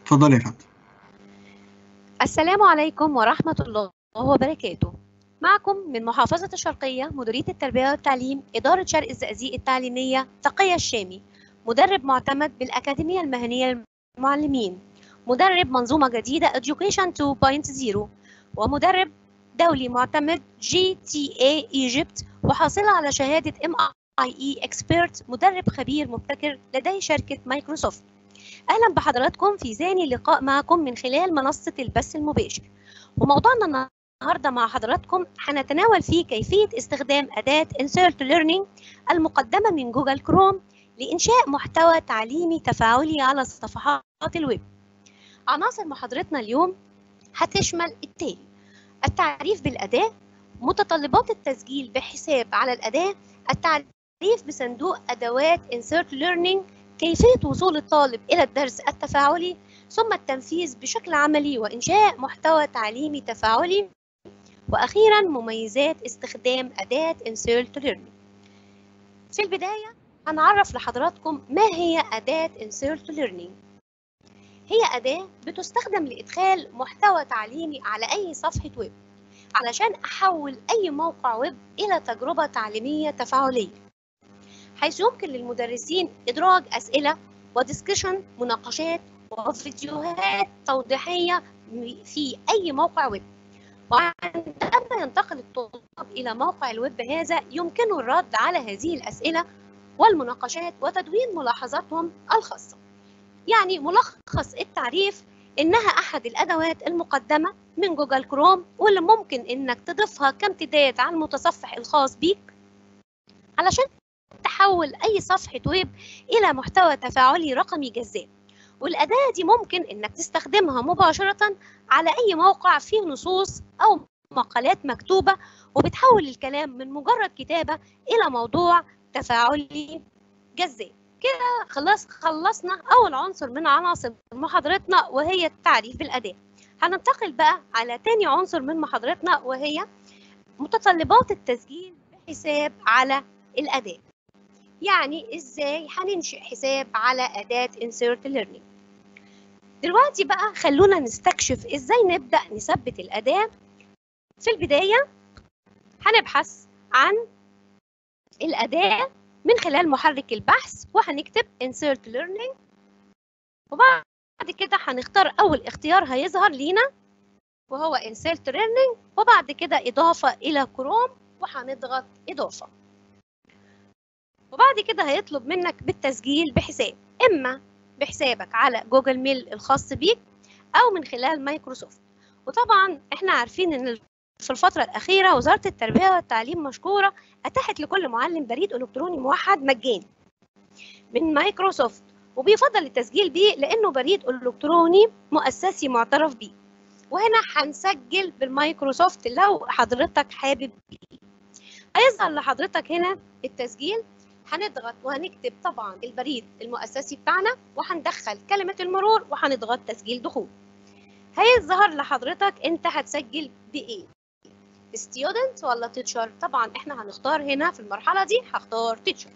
اتفضلي يا فندم السلام عليكم ورحمة الله وبركاته معكم من محافظة الشرقية مديرية التربية والتعليم إدارة شرق الزقازيق التعليمية تقية الشامي مدرب معتمد بالأكاديمية المهنية للمعلمين مدرب منظومة جديدة Education 2.0 ومدرب دولي معتمد GTA Egypt وحاصلة على شهادة MIE Expert مدرب خبير مبتكر لدي شركة مايكروسوفت أهلا بحضراتكم في ثاني لقاء معكم من خلال منصة البث المباشر وموضوعنا النهارده مع حضراتكم هنتناول فيه كيفية استخدام أداة Insert Learning المقدمة من جوجل كروم لإنشاء محتوى تعليمي تفاعلي على صفحات الويب. عناصر محاضرتنا اليوم هتشمل التالي: التعريف بالأداة، متطلبات التسجيل بحساب على الأداة، التعريف بصندوق أدوات Insert Learning، كيفية وصول الطالب إلى الدرس التفاعلي، ثم التنفيذ بشكل عملي وإنشاء محتوى تعليمي تفاعلي، وأخيرا مميزات استخدام أداة Insert Learning. في البداية هنعرف لحضراتكم ما هي أداة Insert Learning. هي أداة بتستخدم لإدخال محتوى تعليمي على أي صفحة ويب علشان أحول أي موقع ويب إلى تجربة تعليمية تفاعلية حيث يمكن للمدرسين إدراج أسئلة وديسكشن مناقشات وفيديوهات توضيحية في أي موقع ويب وعندما ينتقل الطلاب إلى موقع الويب هذا يمكنه الرد على هذه الأسئلة والمناقشات وتدوين ملاحظاتهم الخاصة يعني ملخص التعريف إنها أحد الأدوات المقدمة من جوجل كروم واللي ممكن إنك تضيفها كامتداد على المتصفح الخاص بيك علشان تحول أي صفحة ويب إلى محتوى تفاعلي رقمي جذاب والأداة دي ممكن إنك تستخدمها مباشرة على أي موقع فيه نصوص أو مقالات مكتوبة وبتحول الكلام من مجرد كتابة إلى موضوع تفاعلي جذاب كده خلاص خلصنا أول عنصر من عناصر محاضرتنا وهي التعريف بالأداة هننتقل بقى على تاني عنصر من محاضرتنا وهي متطلبات التسجيل بحساب على الأداة يعني إزاي هننشئ حساب على أداة Insert Learning دلوقتي بقى خلونا نستكشف إزاي نبدأ نثبت الأداة في البداية هنبحث عن الأداة من خلال محرك البحث وهنكتب Insert Learning وبعد كده هنختار أول اختيار هيظهر لينا وهو Insert Learning وبعد كده إضافة إلى كروم وهنضغط إضافة وبعد كده هيطلب منك بالتسجيل بحساب إما بحسابك على جوجل ميل الخاص بيك أو من خلال مايكروسوفت وطبعا احنا عارفين ان في الفترة الأخيرة وزارة التربية والتعليم مشكورة أتاحت لكل معلم بريد إلكتروني موحد مجاني من مايكروسوفت وبيفضل التسجيل بيه لأنه بريد إلكتروني مؤسسي معترف بيه وهنا هنسجل بالمايكروسوفت لو حضرتك حابب بيه هيظهر لحضرتك هنا التسجيل هنضغط وهنكتب طبعا البريد المؤسسي بتاعنا وهندخل كلمة المرور وهنضغط تسجيل دخول هيظهر لحضرتك انت هتسجل بايه ستودنت ولا تيتشر طبعا احنا هنختار هنا في المرحله دي هختار تيتشر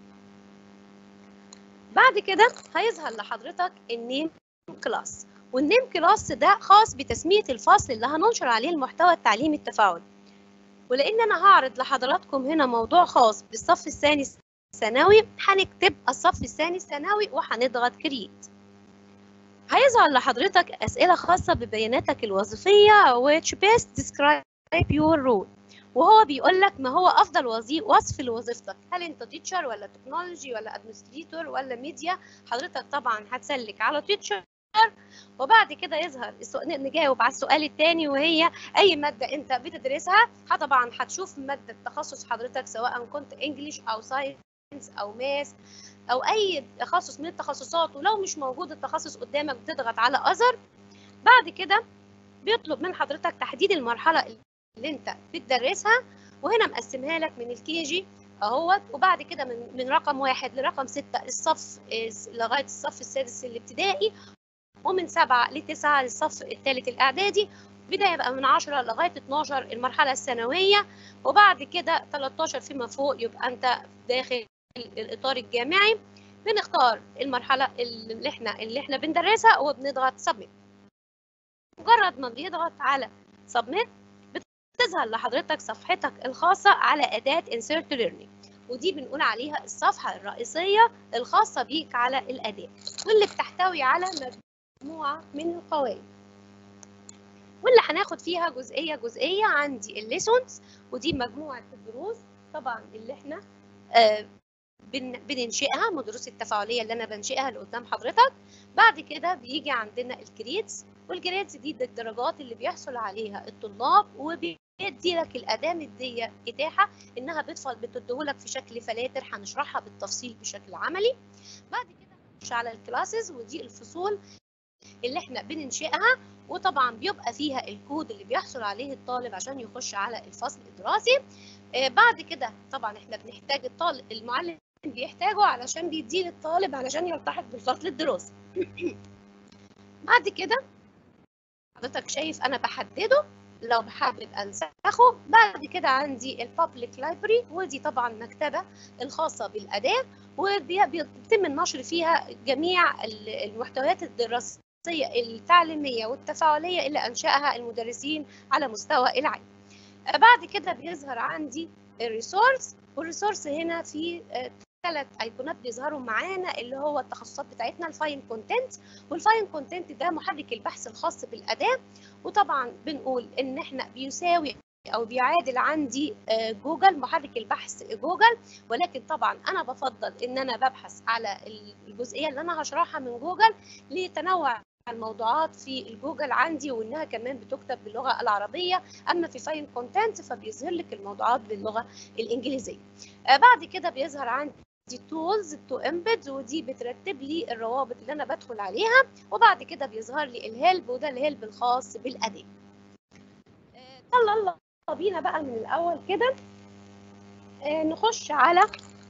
بعد كده هيظهر لحضرتك النيم كلاس والنيم كلاس ده خاص بتسميه الفصل اللي هننشر عليه المحتوى التعليمي التفاعلي ولان انا هعرض لحضراتكم هنا موضوع خاص بالصف الثاني الثانوي هنكتب الصف الثاني الثانوي وهنضغط كريت هيظهر لحضرتك أسئلة خاصة ببياناتك الوظيفية which best describe your role وهو بيقول لك ما هو أفضل وظيف وصف لوظيفتك هل أنت تيتشر ولا تكنولوجي ولا أدمنستريتور ولا ميديا حضرتك طبعا هتسلك على تيتشر وبعد كده يظهر السؤال نجاوب على السؤال الثاني وهي أي مادة أنت بتدرسها طبعا هتشوف مادة تخصص حضرتك سواء كنت انجليش أو ساينس أو ماس او اي تخصص من التخصصات ولو مش موجود التخصص قدامك بتضغط على اذر بعد كده بيطلب من حضرتك تحديد المرحله اللي انت بتدرسها وهنا مقسمها لك من الكي جي اهوت وبعد كده من من رقم واحد لرقم ستة الصف لغايه الصف السادس الابتدائي ومن سبعة لتسعة للصف الثالث الاعدادي بدايه بقى من 10 لغايه 12 المرحله الثانويه وبعد كده 13 فيما فوق يبقى انت داخل الاطار الجامعي بنختار المرحله اللي احنا اللي احنا بندرسها وبنضغط سبميت مجرد ما بيضغط على سبميت بتظهر لحضرتك صفحتك الخاصه على اداه insert learning ودي بنقول عليها الصفحه الرئيسيه الخاصه بيك على الاداه واللي بتحتوي على مجموعه من القواعد واللي هناخد فيها جزئيه جزئيه عندي الليسونز ودي مجموعه الدروس طبعا اللي احنا آه بن بننشئها من الدروس التفاعليه اللي انا بنشئها اللي قدام حضرتك بعد كده بيجي عندنا الجريدز والجريدز دي الدرجات اللي بيحصل عليها الطلاب وبيدي لك الاداه مديه اتاحه انها بتفضل بتديهولك في شكل فلاتر هنشرحها بالتفصيل بشكل عملي بعد كده نخش على الكلاسز ودي الفصول اللي احنا بننشئها وطبعا بيبقى فيها الكود اللي بيحصل عليه الطالب عشان يخش على الفصل الدراسي آه بعد كده طبعا احنا بنحتاج الطالب المعلم بيحتاجه علشان بيديه للطالب علشان يلتحق بالفصل الدراسي بعد كده حضرتك شايف انا بحدده لو بحابب انسخه بعد كده عندي البابليك لايبرري ودي طبعا مكتبه الخاصه بالاداه وبيتم النشر فيها جميع المحتويات الدراسيه التعليميه والتفاعليه اللي انشاها المدرسين على مستوى العالم بعد كده بيظهر عندي الريسورس والريسورس هنا في ثلاث ايقونات بيظهروا معانا اللي هو التخصصات بتاعتنا الفاين كونتنت والفاين كونتنت ده محرك البحث الخاص بالاداه وطبعا بنقول ان احنا بيساوي او بيعادل عندي جوجل محرك البحث جوجل ولكن طبعا انا بفضل ان انا ببحث على الجزئيه اللي انا هشرحها من جوجل لتنوع الموضوعات في الجوجل عندي وانها كمان بتكتب باللغه العربيه اما في فاين كونتنت فبيظهر لك الموضوعات باللغه الانجليزيه بعد كده بيظهر عندي دي تولز تو امبيد ودي بترتب لي الروابط اللي انا بدخل عليها وبعد كده بيظهر لي الهيلب وده الهيلب الخاص بالاداه يلا يلا بينا بقى من الاول كده نخش على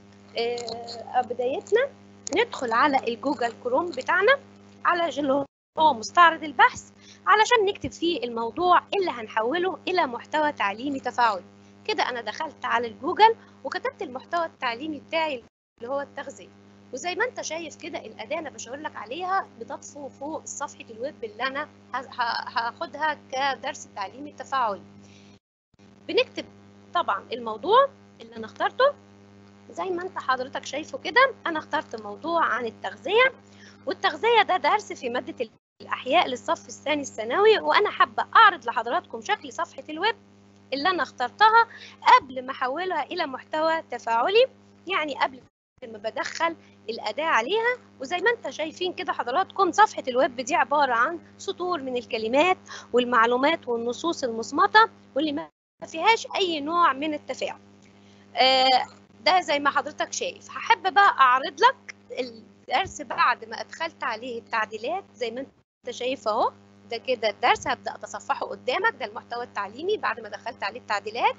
بدايتنا ندخل على الجوجل كروم بتاعنا على اللي هو مستعرض البحث علشان نكتب فيه الموضوع اللي هنحوله الى محتوى تعليمي تفاعلي كده انا دخلت على الجوجل وكتبت المحتوى التعليمي بتاعي اللي هو التغذيه وزي ما انت شايف كده الاداه انا بشاور لك عليها بتطفو فوق صفحه الويب اللي انا هاخدها كدرس تعليمي تفاعلي بنكتب طبعا الموضوع اللي انا اخترته زي ما انت حضرتك شايفه كده انا اخترت موضوع عن التغذيه والتغذيه ده درس في ماده الاحياء للصف الثاني الثانوي وانا حابه اعرض لحضراتكم شكل صفحه الويب اللي انا اخترتها قبل ما احولها الى محتوى تفاعلي يعني قبل ما بدخل الاداه عليها وزي ما انت شايفين كده حضراتكم صفحه الويب دي عباره عن سطور من الكلمات والمعلومات والنصوص المصمته واللي ما فيهاش اي نوع من التفاعل آه ده زي ما حضرتك شايف هحب بقى اعرض لك الدرس بعد ما ادخلت عليه التعديلات زي ما انت شايف اهو ده كده الدرس هبدا اتصفحه قدامك ده المحتوى التعليمي بعد ما دخلت عليه التعديلات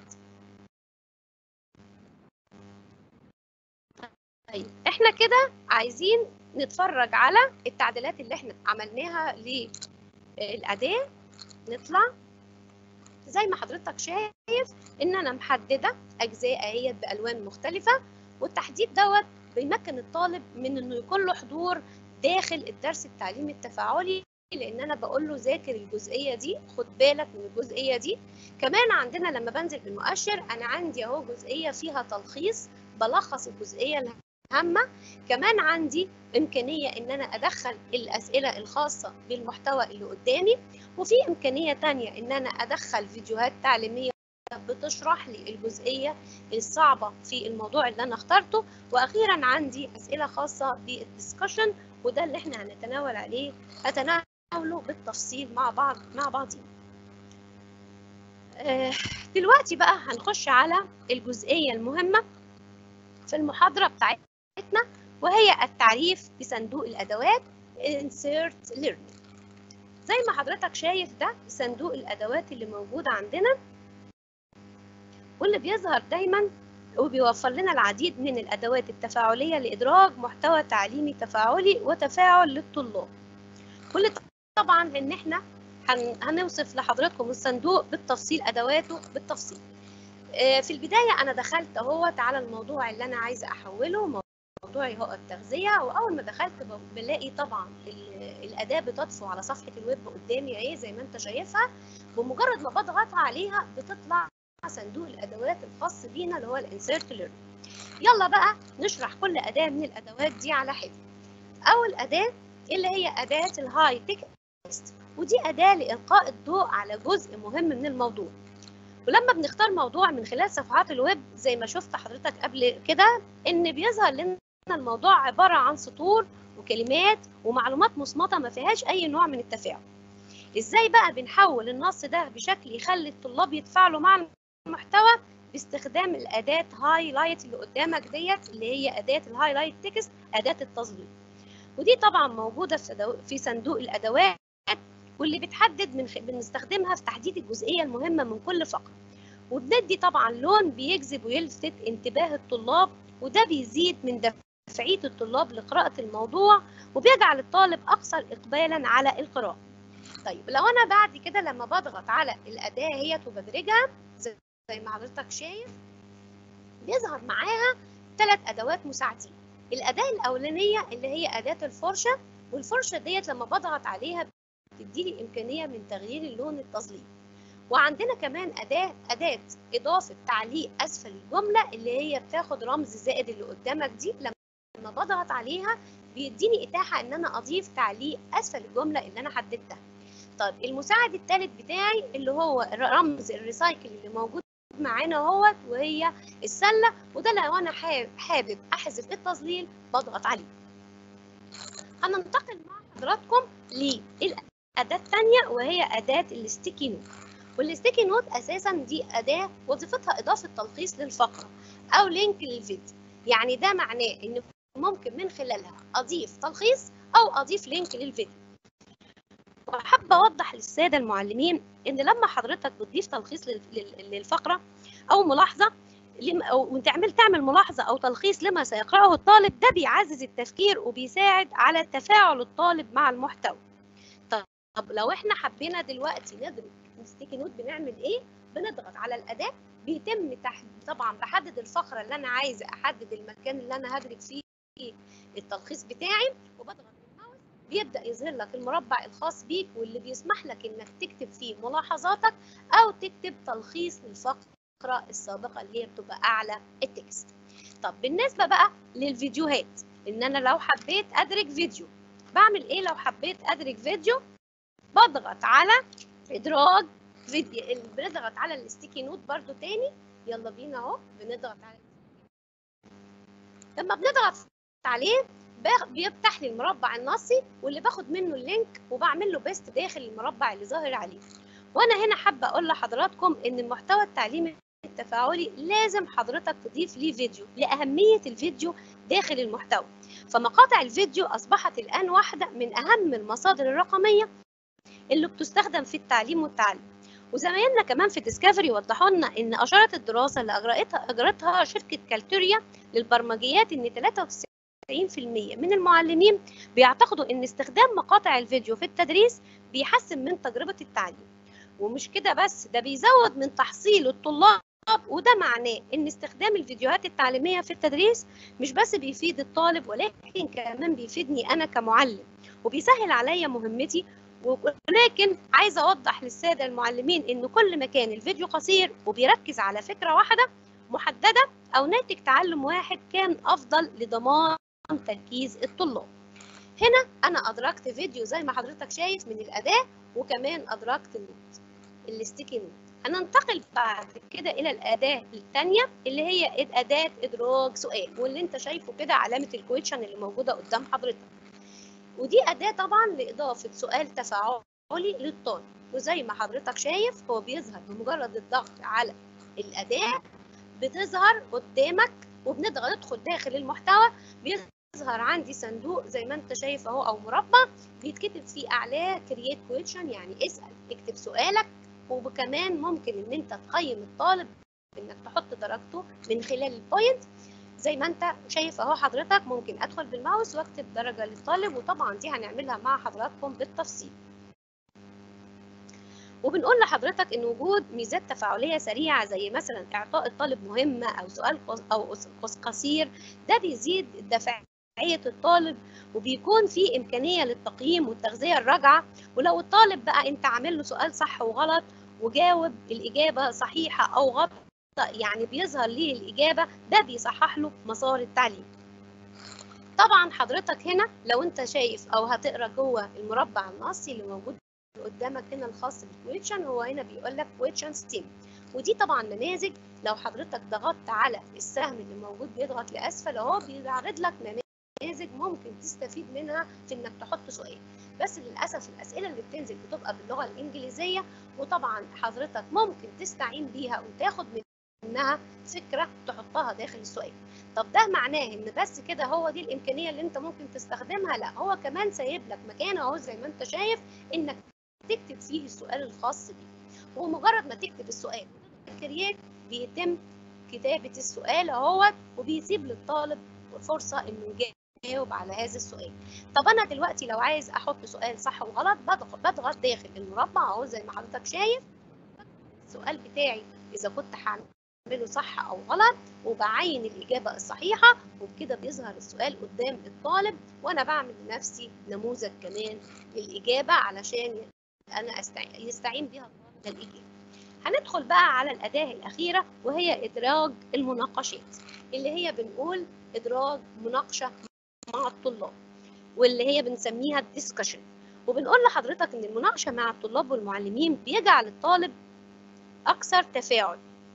طيب احنا كده عايزين نتفرج على التعديلات اللي احنا عملناها للاداه نطلع زي ما حضرتك شايف ان انا محدده اجزاء اهيت بالوان مختلفه والتحديد دوت بيمكن الطالب من انه يكون له حضور داخل الدرس التعليمي التفاعلي لان انا بقول له ذاكر الجزئيه دي خد بالك من الجزئيه دي كمان عندنا لما بنزل بالمؤشر انا عندي اهو جزئيه فيها تلخيص بلخص الجزئيه الهامه كمان عندي امكانيه ان انا ادخل الاسئله الخاصه بالمحتوى اللي قدامي وفي امكانيه تانية ان انا ادخل فيديوهات تعليميه بتشرح لي الجزئيه الصعبه في الموضوع اللي انا اخترته واخيرا عندي اسئله خاصه بالدسكشن وده اللي احنا هنتناول عليه هتناوله بالتفصيل مع بعض مع بعضين آه دلوقتي بقى هنخش على الجزئيه المهمه في المحاضره بتاعتنا وهي التعريف بصندوق الادوات insert learning زي ما حضرتك شايف ده صندوق الادوات اللي موجود عندنا واللي بيظهر دايما وبيوفر لنا العديد من الادوات التفاعليه لادراج محتوى تعليمي تفاعلي وتفاعل للطلاب كل طبعا ان احنا هنوصف لحضراتكم الصندوق بالتفصيل ادواته بالتفصيل في البدايه انا دخلت اهوت على الموضوع اللي انا عايزه احوله موضوعي هو التغذية وأول ما دخلت بلاقي طبعا الأداة بتطفو على صفحة الويب قدامي أهي زي ما أنت شايفها بمجرد ما بضغط عليها بتطلع صندوق الأدوات الخاص بينا اللي هو الانسيرت ليرن يلا بقى نشرح كل أداة من الأدوات دي على حدة أول أداة اللي هي أداة الهاي تكست ودي أداة لإلقاء الضوء على جزء مهم من الموضوع ولما بنختار موضوع من خلال صفحات الويب زي ما شفت حضرتك قبل كده ان بيظهر لنا الموضوع عباره عن سطور وكلمات ومعلومات مصمته ما فيهاش اي نوع من التفاعل ازاي بقى بنحول النص ده بشكل يخلي الطلاب يتفاعلوا مع المحتوى باستخدام الاداه هايلايت اللي قدامك ديت اللي هي اداه الهايلايت تكست اداه التظليل ودي طبعا موجوده في صندوق الادوات واللي بتحدد من خ... بنستخدمها في تحديد الجزئيه المهمه من كل فقره وبندي طبعا لون بيجذب ويلفت انتباه الطلاب وده بيزيد من دفعيه الطلاب لقراءه الموضوع وبيجعل الطالب اكثر اقبالا على القراءه طيب لو انا بعد كده لما بضغط على الاداه هي وبدرجها زي ما حضرتك شايف بيظهر معاها ثلاث ادوات مساعدين الاداه الاولانيه اللي هي اداه الفرشه والفرشه ديت لما بضغط عليها بتديلي إمكانية من تغيير اللون التظليل وعندنا كمان أداة أداة إضافة تعليق أسفل الجملة اللي هي بتاخد رمز زائد اللي قدامك دي لما بضغط عليها بيديني إتاحة إن أنا أضيف تعليق أسفل الجملة اللي أنا حددتها طيب المساعد الثالث بتاعي اللي هو رمز الريسايكل اللي موجود معانا اهوت وهي السله وده لو انا حابب احذف التظليل بضغط عليه هننتقل مع حضراتكم للأداة الثانية وهي أداة الستيكي نوت والستيكي نوت أساسا دي أداة وظيفتها إضافة تلخيص للفقرة أو لينك للفيديو يعني ده معناه إن ممكن من خلالها أضيف تلخيص أو أضيف لينك للفيديو وحابة أوضح للسادة المعلمين إن لما حضرتك بتضيف تلخيص للفقرة أو ملاحظة وتعمل تعمل ملاحظة أو تلخيص لما سيقرأه الطالب ده بيعزز التفكير وبيساعد على تفاعل الطالب مع المحتوى. طب لو احنا حبينا دلوقتي ندرج ستيكي نوت بنعمل ايه؟ بنضغط على الأداة بيتم تحديد طبعا بحدد الفقرة اللي أنا عايزة أحدد المكان اللي أنا هدرج فيه التلخيص بتاعي وبضغط بالماوس بيبدأ يظهر لك المربع الخاص بيك واللي بيسمح لك إنك تكتب فيه ملاحظاتك أو تكتب تلخيص للفقرة الفقره السابقه اللي هي بتبقى اعلى التكست طب بالنسبه بقى للفيديوهات ان انا لو حبيت ادرج فيديو بعمل ايه لو حبيت ادرج فيديو بضغط على ادراج فيديو بنضغط على الستيكي نوت برده تاني يلا بينا اهو بنضغط على لما بنضغط عليه بيفتح لي المربع النصي واللي باخد منه اللينك وبعمل له بيست داخل المربع اللي ظاهر عليه وانا هنا حابه اقول لحضراتكم ان المحتوى التعليمي التفاعلي لازم حضرتك تضيف ليه فيديو لأهمية الفيديو داخل المحتوى فمقاطع الفيديو أصبحت الآن واحدة من أهم المصادر الرقمية اللي بتستخدم في التعليم والتعلم وزمايلنا كمان في ديسكفري وضحوا لنا ان اشارت الدراسه اللي اجرتها اجرتها شركه كالتوريا للبرمجيات ان 93% من المعلمين بيعتقدوا ان استخدام مقاطع الفيديو في التدريس بيحسن من تجربه التعليم ومش كده بس ده بيزود من تحصيل الطلاب وده معناه ان استخدام الفيديوهات التعليميه في التدريس مش بس بيفيد الطالب ولكن كمان بيفيدني انا كمعلم وبيسهل عليا مهمتي ولكن عايزه اوضح للساده المعلمين ان كل ما كان الفيديو قصير وبيركز على فكره واحده محدده او ناتج تعلم واحد كان افضل لضمان تركيز الطلاب هنا انا ادركت فيديو زي ما حضرتك شايف من الاداه وكمان ادركت النوت الستيكي نوت هننتقل بعد كده الى الاداه الثانيه اللي هي اداه ادراج سؤال واللي انت شايفه كده علامه الكويشن اللي موجوده قدام حضرتك ودي اداه طبعا لاضافه سؤال تفاعلي للطالب وزي ما حضرتك شايف هو بيظهر بمجرد الضغط على الاداه بتظهر قدامك وبنضغط ندخل داخل المحتوى بيظهر عندي صندوق زي ما انت شايف اهو او مربع بيتكتب فيه اعلاه كرييت كويشن يعني اسال اكتب سؤالك وكمان ممكن ان انت تقيم الطالب انك تحط درجته من خلال البوينت زي ما انت شايف اهو حضرتك ممكن ادخل بالماوس واكتب درجه للطالب وطبعا دي هنعملها مع حضراتكم بالتفصيل وبنقول لحضرتك ان وجود ميزات تفاعليه سريعه زي مثلا اعطاء الطالب مهمه او سؤال او قصير ده بيزيد دافعيه الطالب وبيكون في امكانيه للتقييم والتغذيه الراجعه ولو الطالب بقى انت عامل له سؤال صح وغلط وجاوب الاجابه صحيحه او غلط يعني بيظهر ليه الاجابه ده بيصحح له مسار التعليم طبعا حضرتك هنا لو انت شايف او هتقرا جوه المربع النصي اللي موجود قدامك هنا الخاص بالكويتشن هو هنا بيقول لك كويتشن ستيم ودي طبعا نماذج لو حضرتك ضغطت على السهم اللي موجود بيضغط لاسفل اهو بيعرض لك نماذج ممكن تستفيد منها في انك تحط سؤال بس للاسف الاسئله اللي بتنزل بتبقى باللغه الانجليزيه وطبعا حضرتك ممكن تستعين بيها وتاخد منها فكره تحطها داخل السؤال طب ده معناه ان بس كده هو دي الامكانيه اللي انت ممكن تستخدمها لا هو كمان سايب لك مكان اهو زي ما انت شايف انك تكتب فيه السؤال الخاص بيه ومجرد ما تكتب السؤال كرييت بيتم كتابه السؤال اهوت وبيسيب للطالب فرصه انه يجاوب على هذا السؤال طب انا دلوقتي لو عايز احط سؤال صح وغلط بضغط بضغط داخل المربع اهو زي ما حضرتك شايف السؤال بتاعي اذا كنت هعمله صح او غلط وبعين الاجابه الصحيحه وبكده بيظهر السؤال قدام الطالب وانا بعمل لنفسي نموذج كمان للاجابه علشان انا أستعين يستعين بها الطالب للاجابه هندخل بقى على الاداه الاخيره وهي ادراج المناقشات اللي هي بنقول ادراج مناقشه مع الطلاب واللي هي بنسميها الديسكشن وبنقول لحضرتك ان المناقشه مع الطلاب والمعلمين بيجعل الطالب اكثر تفاعل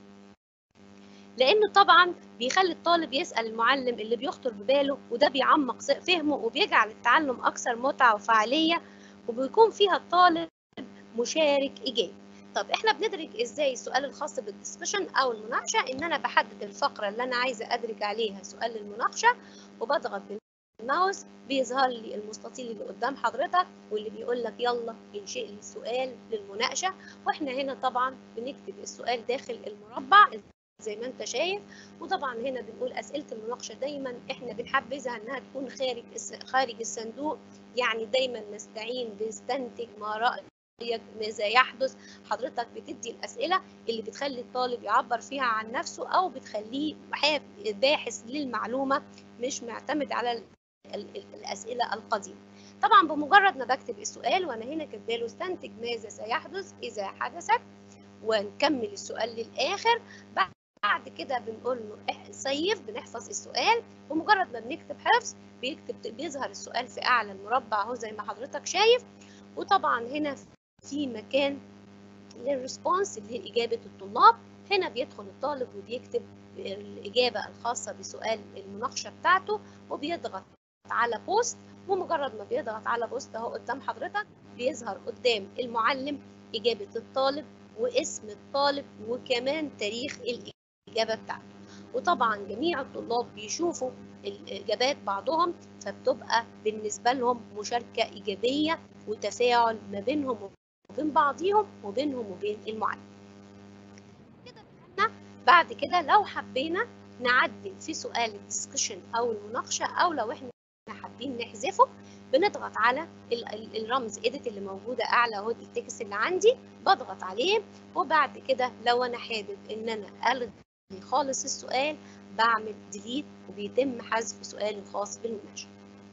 لانه طبعا بيخلي الطالب يسال المعلم اللي بيخطر بباله وده بيعمق فهمه وبيجعل التعلم اكثر متعه وفعاليه وبيكون فيها الطالب مشارك ايجابي طب احنا بندرج ازاي السؤال الخاص بالدiscussion او المناقشه ان انا بحدد الفقره اللي انا عايزه ادرج عليها سؤال المناقشه وبضغط بالماوس بيظهر لي المستطيل اللي قدام حضرتك واللي بيقول لك يلا انشئ لي سؤال للمناقشه واحنا هنا طبعا بنكتب السؤال داخل المربع زي ما انت شايف وطبعا هنا بنقول اسئله المناقشه دايما احنا بنحبذها انها تكون خارج خارج الصندوق يعني دايما نستعين بنستنتج ما رايك ماذا يحدث حضرتك بتدي الاسئله اللي بتخلي الطالب يعبر فيها عن نفسه او بتخليه باحث للمعلومه مش معتمد على الاسئله القديمه طبعا بمجرد ما بكتب السؤال وانا هنا كاتباله استنتج ماذا سيحدث اذا حدثت ونكمل السؤال للاخر بعد كده بنقول له سيف بنحفظ السؤال ومجرد ما بنكتب حفظ بيكتب بيظهر السؤال في اعلى المربع اهو زي ما حضرتك شايف وطبعا هنا في مكان للريسبونس اللي هي اجابه الطلاب هنا بيدخل الطالب وبيكتب الاجابه الخاصه بسؤال المناقشه بتاعته وبيضغط على بوست ومجرد ما بيضغط على بوست اهو قدام حضرتك بيظهر قدام المعلم اجابه الطالب واسم الطالب وكمان تاريخ الإجابة بتاعته وطبعا جميع الطلاب بيشوفوا الإجابات بعضهم فبتبقى بالنسبة لهم مشاركة إيجابية وتفاعل ما بينهم وبين بعضهم وبينهم وبين المعلم كده بعد كده لو حبينا نعدل في سؤال الديسكشن أو المناقشة أو لو إحنا حابين نحذفه بنضغط على الرمز edit اللي موجودة أعلى اهو التكست اللي عندي بضغط عليه وبعد كده لو أنا حابب إن أنا ألغي خالص السؤال بعمل ديليت وبيتم حذف سؤال الخاص بالمناقشة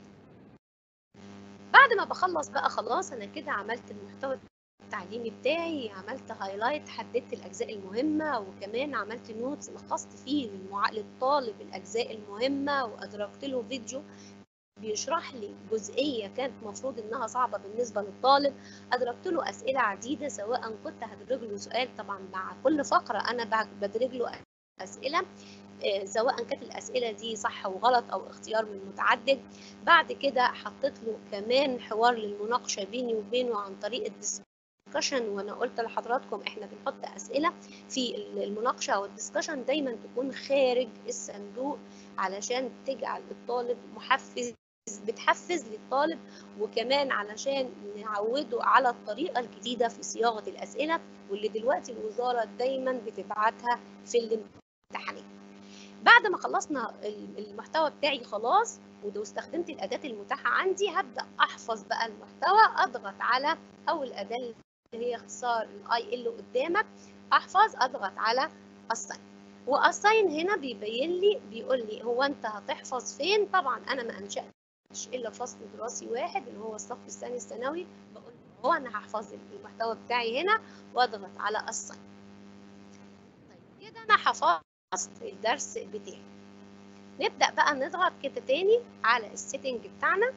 بعد ما بخلص بقى خلاص أنا كده عملت المحتوى التعليمي بتاعي عملت هايلايت حددت الأجزاء المهمة وكمان عملت نوتس لخصت فيه للطالب الأجزاء المهمة وأدركت له فيديو بيشرح لي جزئيه كانت المفروض انها صعبه بالنسبه للطالب ادركت له اسئله عديده سواء كنت هدرج له سؤال طبعا مع كل فقره انا بدرج له اسئله سواء كانت الاسئله دي صح وغلط او اختيار من متعدد بعد كده حطيت له كمان حوار للمناقشه بيني وبينه عن طريق الدسكشن وانا قلت لحضراتكم احنا بنحط اسئله في المناقشه او الدسكشن دايما تكون خارج الصندوق علشان تجعل الطالب محفز بتحفز للطالب وكمان علشان نعوده على الطريقه الجديده في صياغه الاسئله واللي دلوقتي الوزاره دايما بتبعتها في الامتحانات. بعد ما خلصنا المحتوى بتاعي خلاص واستخدمت الاداه المتاحه عندي هبدا احفظ بقى المحتوى اضغط على اول اداه هي اختصار الاي اللي قدامك احفظ اضغط على assign واساين هنا بيبين لي بيقول لي هو انت هتحفظ فين طبعا انا ما انشاتش الا فصل دراسي واحد اللي هو الصف الثاني الثانوي بقول له هو انا هحفظ المحتوى بتاعي هنا واضغط على assign طيب كده انا حفظت الدرس بتاعي نبدا بقى نضغط كده تاني على السيتنج بتاعنا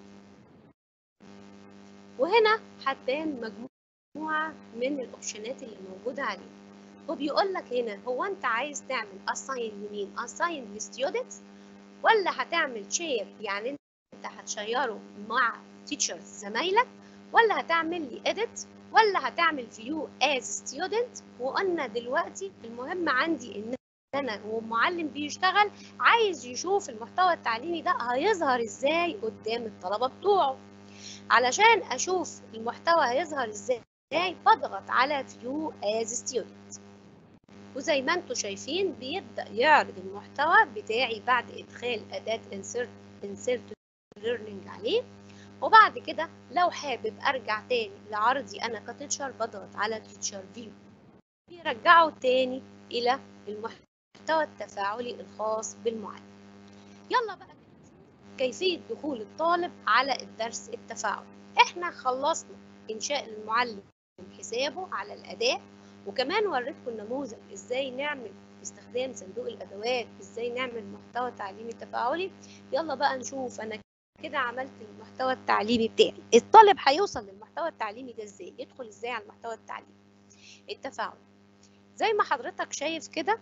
وهنا هتبان مجموعه من الاوبشنات اللي موجوده عليه وبيقول لك هنا هو انت عايز تعمل assign لمين assign لستودنتس ولا هتعمل شير يعني انت هتشيره مع teachers زمايلك ولا هتعمل لي edit ولا هتعمل view as student وقلنا دلوقتي المهم عندي ان انا ومعلم بيشتغل عايز يشوف المحتوى التعليمي ده هيظهر ازاي قدام الطلبه بتوعه علشان اشوف المحتوى هيظهر ازاي بضغط على view as student وزي ما انتم شايفين بيبدأ يعرض المحتوى بتاعي بعد إدخال أداة insert, insert learning عليه وبعد كده لو حابب أرجع تاني لعرضي أنا كتيتشر بضغط على teacher view بيرجعه تاني إلى المحتوى التفاعلي الخاص بالمعلم يلا بقى كيفية دخول الطالب على الدرس التفاعلي احنا خلصنا إنشاء المعلم حسابه على الأداة وكمان وريتكم نموذج ازاي نعمل باستخدام صندوق الادوات ازاي نعمل محتوى تعليمي تفاعلي يلا بقى نشوف انا كده عملت المحتوى التعليمي بتاعي الطالب هيوصل للمحتوى التعليمي ده ازاي يدخل ازاي على المحتوى التعليمي التفاعل زي ما حضرتك شايف كده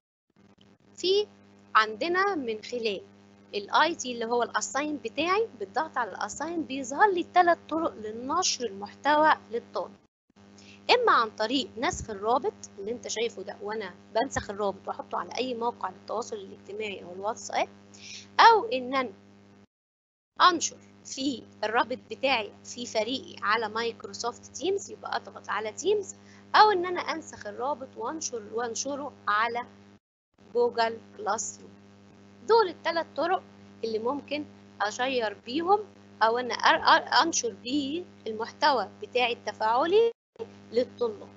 في عندنا من خلال الاي تي اللي هو الاساين بتاعي بالضغط على الاساين بيظهر لي ثلاث طرق لنشر المحتوى للطالب اما عن طريق نسخ الرابط اللي انت شايفه ده وانا بنسخ الرابط واحطه على اي موقع للتواصل الاجتماعي او الواتساب او ان انا انشر في الرابط بتاعي في فريقي على مايكروسوفت تيمز يبقى اضغط على تيمز او ان انا انسخ الرابط وانشر وانشره على جوجل كلاس روم دول الثلاث طرق اللي ممكن اشير بيهم او انا انشر بيه المحتوى بتاعي التفاعلي للطلاب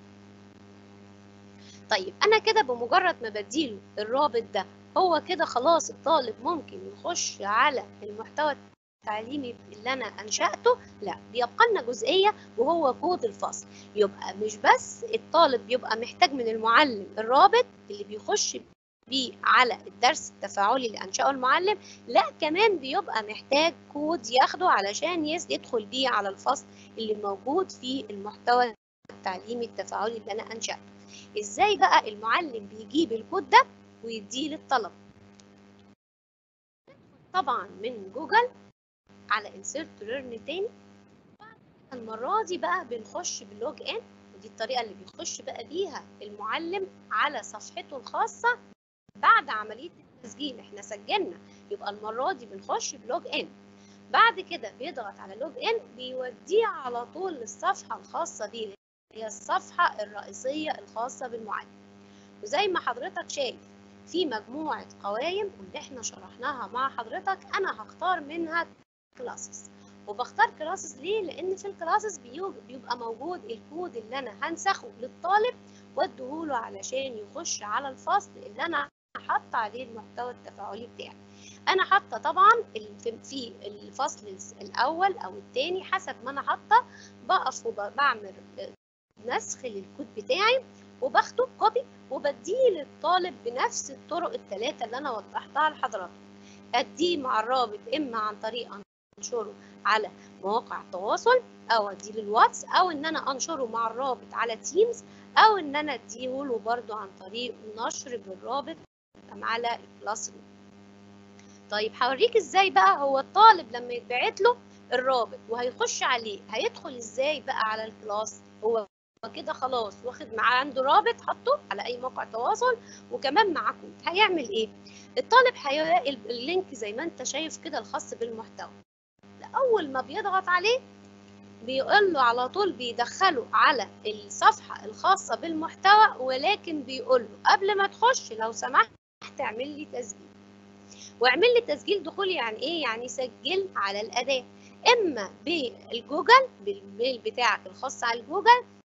طيب انا كده بمجرد ما بديله الرابط ده هو كده خلاص الطالب ممكن يخش على المحتوى التعليمي اللي انا انشاته لا بيبقى لنا جزئيه وهو كود الفصل يبقى مش بس الطالب بيبقى محتاج من المعلم الرابط اللي بيخش بيه على الدرس التفاعلي اللي انشاه المعلم لا كمان بيبقى محتاج كود ياخده علشان يدخل بيه على الفصل اللي موجود في المحتوى التعليمي التفاعلي اللي انا انشاته ازاي بقى المعلم بيجيب الكود ده ويديه للطلبه طبعا من جوجل على insert learn تاني المره دي بقى بنخش باللوج ان ودي الطريقه اللي بيخش بقى بيها المعلم على صفحته الخاصه بعد عمليه التسجيل احنا سجلنا يبقى المره دي بنخش بلوج ان بعد كده بيضغط على لوج ان بيوديه على طول للصفحه الخاصه بيه هي الصفحة الرئيسية الخاصة بالمعلم وزي ما حضرتك شايف في مجموعة قوائم واللي احنا شرحناها مع حضرتك أنا هختار منها كلاسز وبختار كلاسز ليه؟ لأن في الكلاسز بيبقى موجود الكود اللي أنا هنسخه للطالب واديهوله علشان يخش على الفصل اللي أنا حاطة عليه المحتوى التفاعلي بتاعي. أنا حاطة طبعا في الفصل الأول أو الثاني حسب ما أنا حاطة بقف وبعمل نسخ للكود بتاعي وباخده كوبي وبديه للطالب بنفس الطرق الثلاثه اللي انا وضحتها لحضراتكم اديه مع الرابط اما عن طريق انشره على مواقع التواصل او اديه للواتس او ان انا انشره مع الرابط على تيمز او ان انا اديه له برده عن طريق نشر بالرابط على الكلاس روم طيب هوريك ازاي بقى هو الطالب لما يتبعت له الرابط وهيخش عليه هيدخل ازاي بقى على الكلاس هو كده خلاص واخد معاه عنده رابط حطه على اي موقع تواصل وكمان معاه كود هيعمل ايه الطالب هيلاقي اللينك زي ما انت شايف كده الخاص بالمحتوى اول ما بيضغط عليه بيقول له على طول بيدخله على الصفحه الخاصه بالمحتوى ولكن بيقول له قبل ما تخش لو سمحت اعمل لي تسجيل واعمل لي تسجيل دخول يعني ايه يعني سجل على الاداه اما بالجوجل بالميل بتاعك الخاص على الجوجل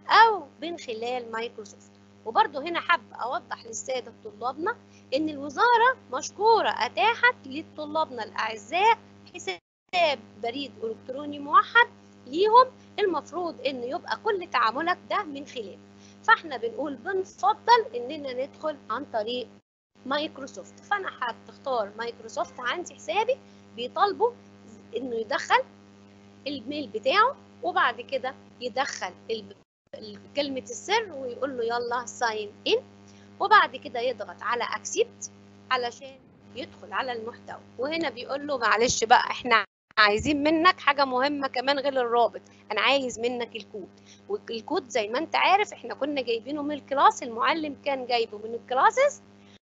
او من خلال مايكروسوفت وبرضه هنا حابة أوضح للسادة طلابنا إن الوزارة مشكورة أتاحت لطلابنا الأعزاء حساب بريد إلكتروني موحد ليهم المفروض إن يبقى كل تعاملك ده من خلاله فإحنا بنقول بنفضل إننا ندخل عن طريق مايكروسوفت فأنا هتختار مايكروسوفت عندي حسابي بيطالبوا إنه يدخل الميل بتاعه وبعد كده يدخل كلمة السر ويقول له يلا ساين ان وبعد كده يضغط على اكسبت علشان يدخل على المحتوى وهنا بيقول له معلش بقى احنا عايزين منك حاجة مهمة كمان غير الرابط انا عايز منك الكود والكود زي ما انت عارف احنا كنا جايبينه من الكلاس المعلم كان جايبه من الكلاسز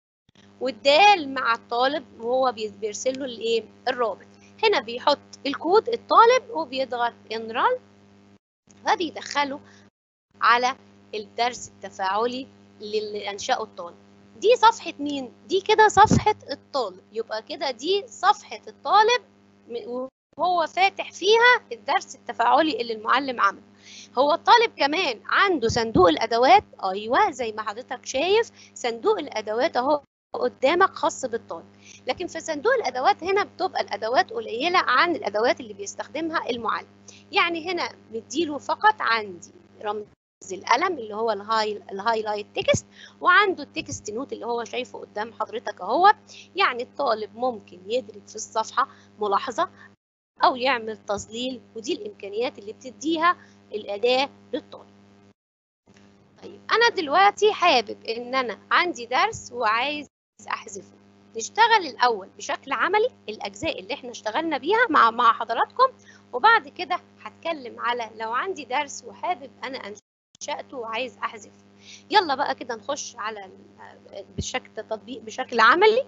والدال مع الطالب وهو بيرسل له الايه الرابط هنا بيحط الكود الطالب وبيضغط انرال فبيدخله على الدرس التفاعلي اللي انشاه الطالب دي صفحه مين دي كده صفحه الطالب يبقى كده دي صفحه الطالب وهو فاتح فيها الدرس التفاعلي اللي المعلم عمله هو الطالب كمان عنده صندوق الادوات ايوه زي ما حضرتك شايف صندوق الادوات اهو قدامك خاص بالطالب لكن في صندوق الادوات هنا بتبقى الادوات قليله عن الادوات اللي بيستخدمها المعلم يعني هنا مديله فقط عندي رمز القلم اللي هو الهاي الهايلايت تكست وعنده التكست نوت اللي هو شايفه قدام حضرتك اهو يعني الطالب ممكن يدرك في الصفحه ملاحظه او يعمل تظليل ودي الامكانيات اللي بتديها الاداه للطالب طيب انا دلوقتي حابب ان انا عندي درس وعايز احذفه نشتغل الاول بشكل عملي الاجزاء اللي احنا اشتغلنا بيها مع مع حضراتكم وبعد كده هتكلم على لو عندي درس وحابب انا انشاته وعايز احذفه يلا بقى كده نخش على بشكل تطبيق بشكل عملي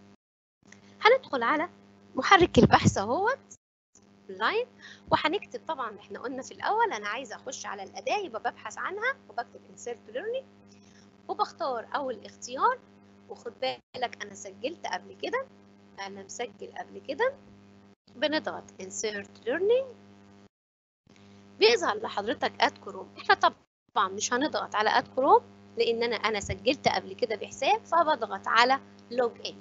هندخل على محرك البحث اهوت لاين وهنكتب طبعا احنا قلنا في الاول انا عايزه اخش على الاداه يبقى ببحث عنها وبكتب insert learning وبختار اول اختيار وخد بالك انا سجلت قبل كده انا مسجل قبل كده بنضغط insert learning بيظهر لحضرتك اد كروم احنا طبعا مش هنضغط على اد كروم لان انا انا سجلت قبل كده بحساب فبضغط على لوج ان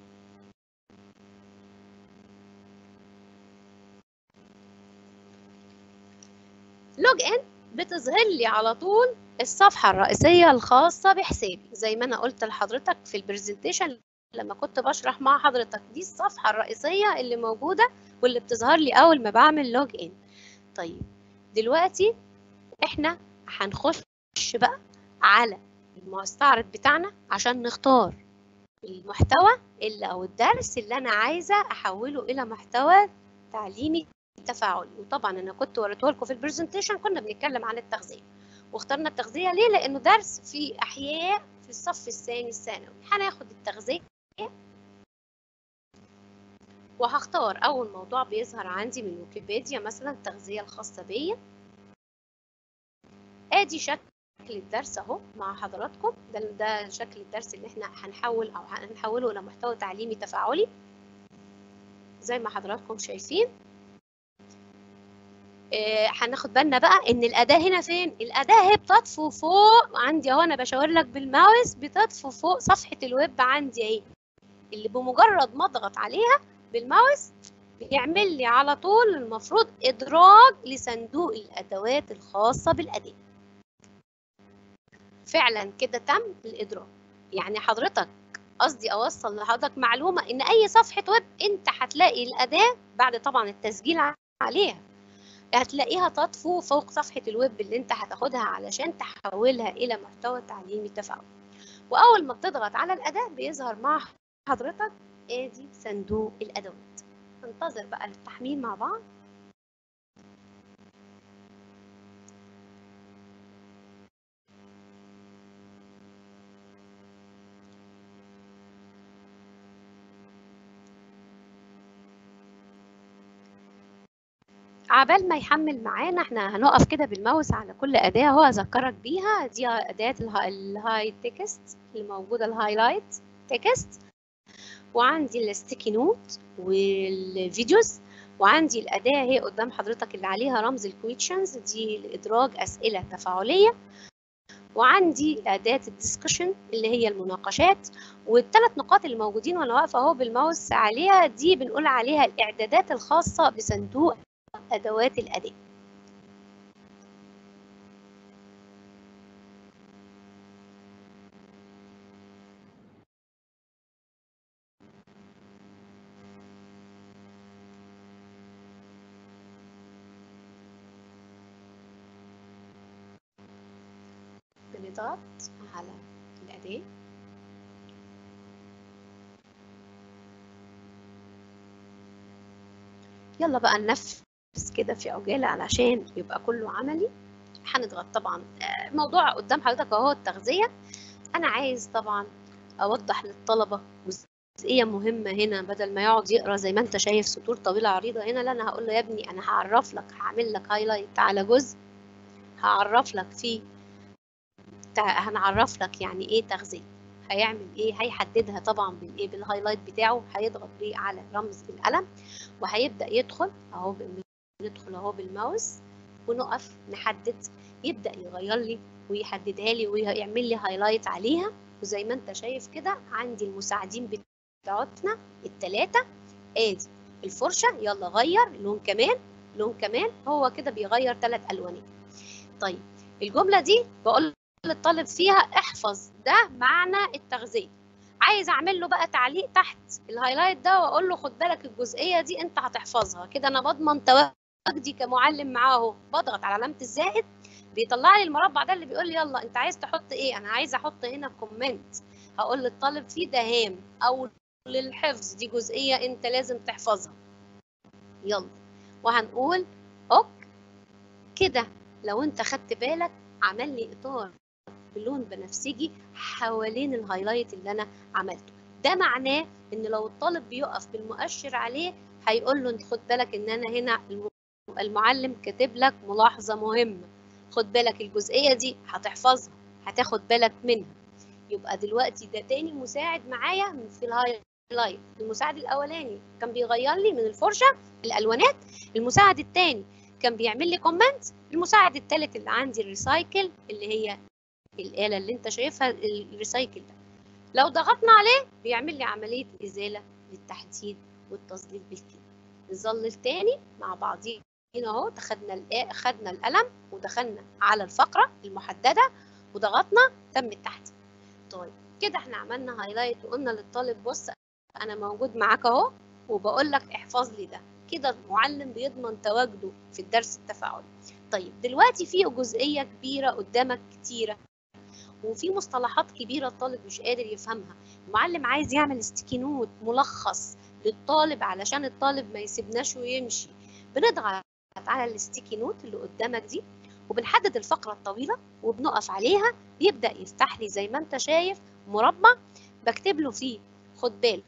لوج ان بتظهر لي على طول الصفحة الرئيسية الخاصة بحسابي زي ما أنا قلت لحضرتك في البرزنتيشن لما كنت بشرح مع حضرتك دي الصفحة الرئيسية اللي موجودة واللي بتظهر لي أول ما بعمل لوج إن طيب دلوقتي إحنا هنخش بقى على المستعرض بتاعنا عشان نختار المحتوى اللي أو الدرس اللي أنا عايزة أحوله إلى محتوى تعليمي تفاعلي وطبعا أنا كنت وريته لكم في البرزنتيشن كنا بنتكلم عن التغذية واخترنا التغذية ليه؟ لأنه درس في أحياء في الصف الثاني الثانوي هناخد التغذية وهختار أول موضوع بيظهر عندي من ويكيبيديا مثلا التغذية الخاصة بيا آدي شكل الدرس أهو مع حضراتكم ده ده شكل الدرس اللي احنا هنحول أو هنحوله إلى محتوى تعليمي تفاعلي زي ما حضراتكم شايفين هناخد بالنا بقى ان الاداه هنا فين الاداه هي بتطفو فوق عندي اهو انا بشاور لك بالماوس بتطفو فوق صفحه الويب عندي اهي اللي بمجرد ما اضغط عليها بالماوس بيعمل لي على طول المفروض ادراج لصندوق الادوات الخاصه بالاداه فعلا كده تم الادراج يعني حضرتك قصدي اوصل لحضرتك معلومه ان اي صفحه ويب انت هتلاقي الاداه بعد طبعا التسجيل عليها هتلاقيها تطفو فوق صفحة الويب اللي انت هتاخدها علشان تحولها إلى محتوى تعليمي تفاعلي وأول ما بتضغط على الأداة بيظهر مع حضرتك آدي صندوق الأدوات ننتظر بقى التحميل مع بعض عبال ما يحمل معانا احنا هنقف كده بالماوس على كل اداه هو اذكرك بيها دي اداه الهاي تكست اللي موجوده الهايلايت تكست وعندي الستيكي نوت والفيديوز وعندي الاداه هي قدام حضرتك اللي عليها رمز الكويشنز دي لادراج اسئله تفاعليه وعندي اداه الديسكشن اللي هي المناقشات والثلاث نقاط اللي موجودين وانا واقفه اهو بالماوس عليها دي بنقول عليها الاعدادات الخاصه بصندوق ادوات الاداء بنضغط على الأداة يلا بقى ننفذ كده في عجالة علشان يبقى كله عملي هنضغط طبعا موضوع قدام حضرتك اهو التغذية أنا عايز طبعا أوضح للطلبة جزئية مهمة هنا بدل ما يقعد يقرا زي ما أنت شايف سطور طويلة عريضة هنا لا أنا هقول له يا ابني أنا هعرف لك هعمل لك هايلايت على جزء هعرف لك فيه هنعرف لك يعني ايه تغذيه هيعمل ايه هيحددها طبعا بالايه بالهايلايت بتاعه هيضغط بيه على رمز بالقلم وهيبدا يدخل اهو ندخل اهو بالماوس ونقف نحدد يبدا يغير لي ويحددها لي ويعمل لي هايلايت عليها وزي ما انت شايف كده عندي المساعدين بتاعتنا الثلاثه ادي الفرشه يلا غير لون كمان لون كمان هو كده بيغير ثلاث الوانات طيب الجمله دي بقول للطالب فيها احفظ ده معنى التغذيه عايز اعمل له بقى تعليق تحت الهايلايت ده واقول له خد بالك الجزئيه دي انت هتحفظها كده انا بضمن تواجدي كمعلم معاه اهو بضغط على علامه الزائد بيطلع لي المربع ده اللي بيقول لي يلا انت عايز تحط ايه انا عايز احط هنا كومنت هقول للطالب فيه ده هام او للحفظ دي جزئيه انت لازم تحفظها يلا وهنقول اوك كده لو انت خدت بالك عمل لي اطار بلون بنفسجي حوالين الهايلايت اللي انا عملته ده معناه ان لو الطالب بيقف بالمؤشر عليه هيقول له خد بالك ان انا هنا المعلم كاتب لك ملاحظه مهمه خد بالك الجزئيه دي هتحفظها هتاخد بالك منها يبقى دلوقتي ده تاني مساعد معايا في الهايلايت المساعد الاولاني كان بيغير لي من الفرشه الالوانات المساعد الثاني كان بيعمل لي كومنت المساعد الثالث اللي عندي الريسايكل اللي هي الآلة اللي أنت شايفها الريسايكل ده لو ضغطنا عليه بيعمل لي عملية إزالة للتحديد والتظليل بالكلمة نظلل تاني مع بعضينا اهو خدنا خدنا القلم ودخلنا على الفقرة المحددة وضغطنا تم التحديد طيب كده احنا عملنا هايلايت وقلنا للطالب بص انا موجود معاك اهو وبقول لك احفظ لي ده كده المعلم بيضمن تواجده في الدرس التفاعلي طيب دلوقتي في جزئية كبيرة قدامك كتيرة وفي مصطلحات كبيره الطالب مش قادر يفهمها المعلم عايز يعمل ستيكي نوت ملخص للطالب علشان الطالب ما يسيبناش ويمشي بنضغط على الستيكي نوت اللي قدامك دي وبنحدد الفقره الطويله وبنقف عليها بيبدا يفتح لي زي ما انت شايف مربع بكتب له فيه خد بالك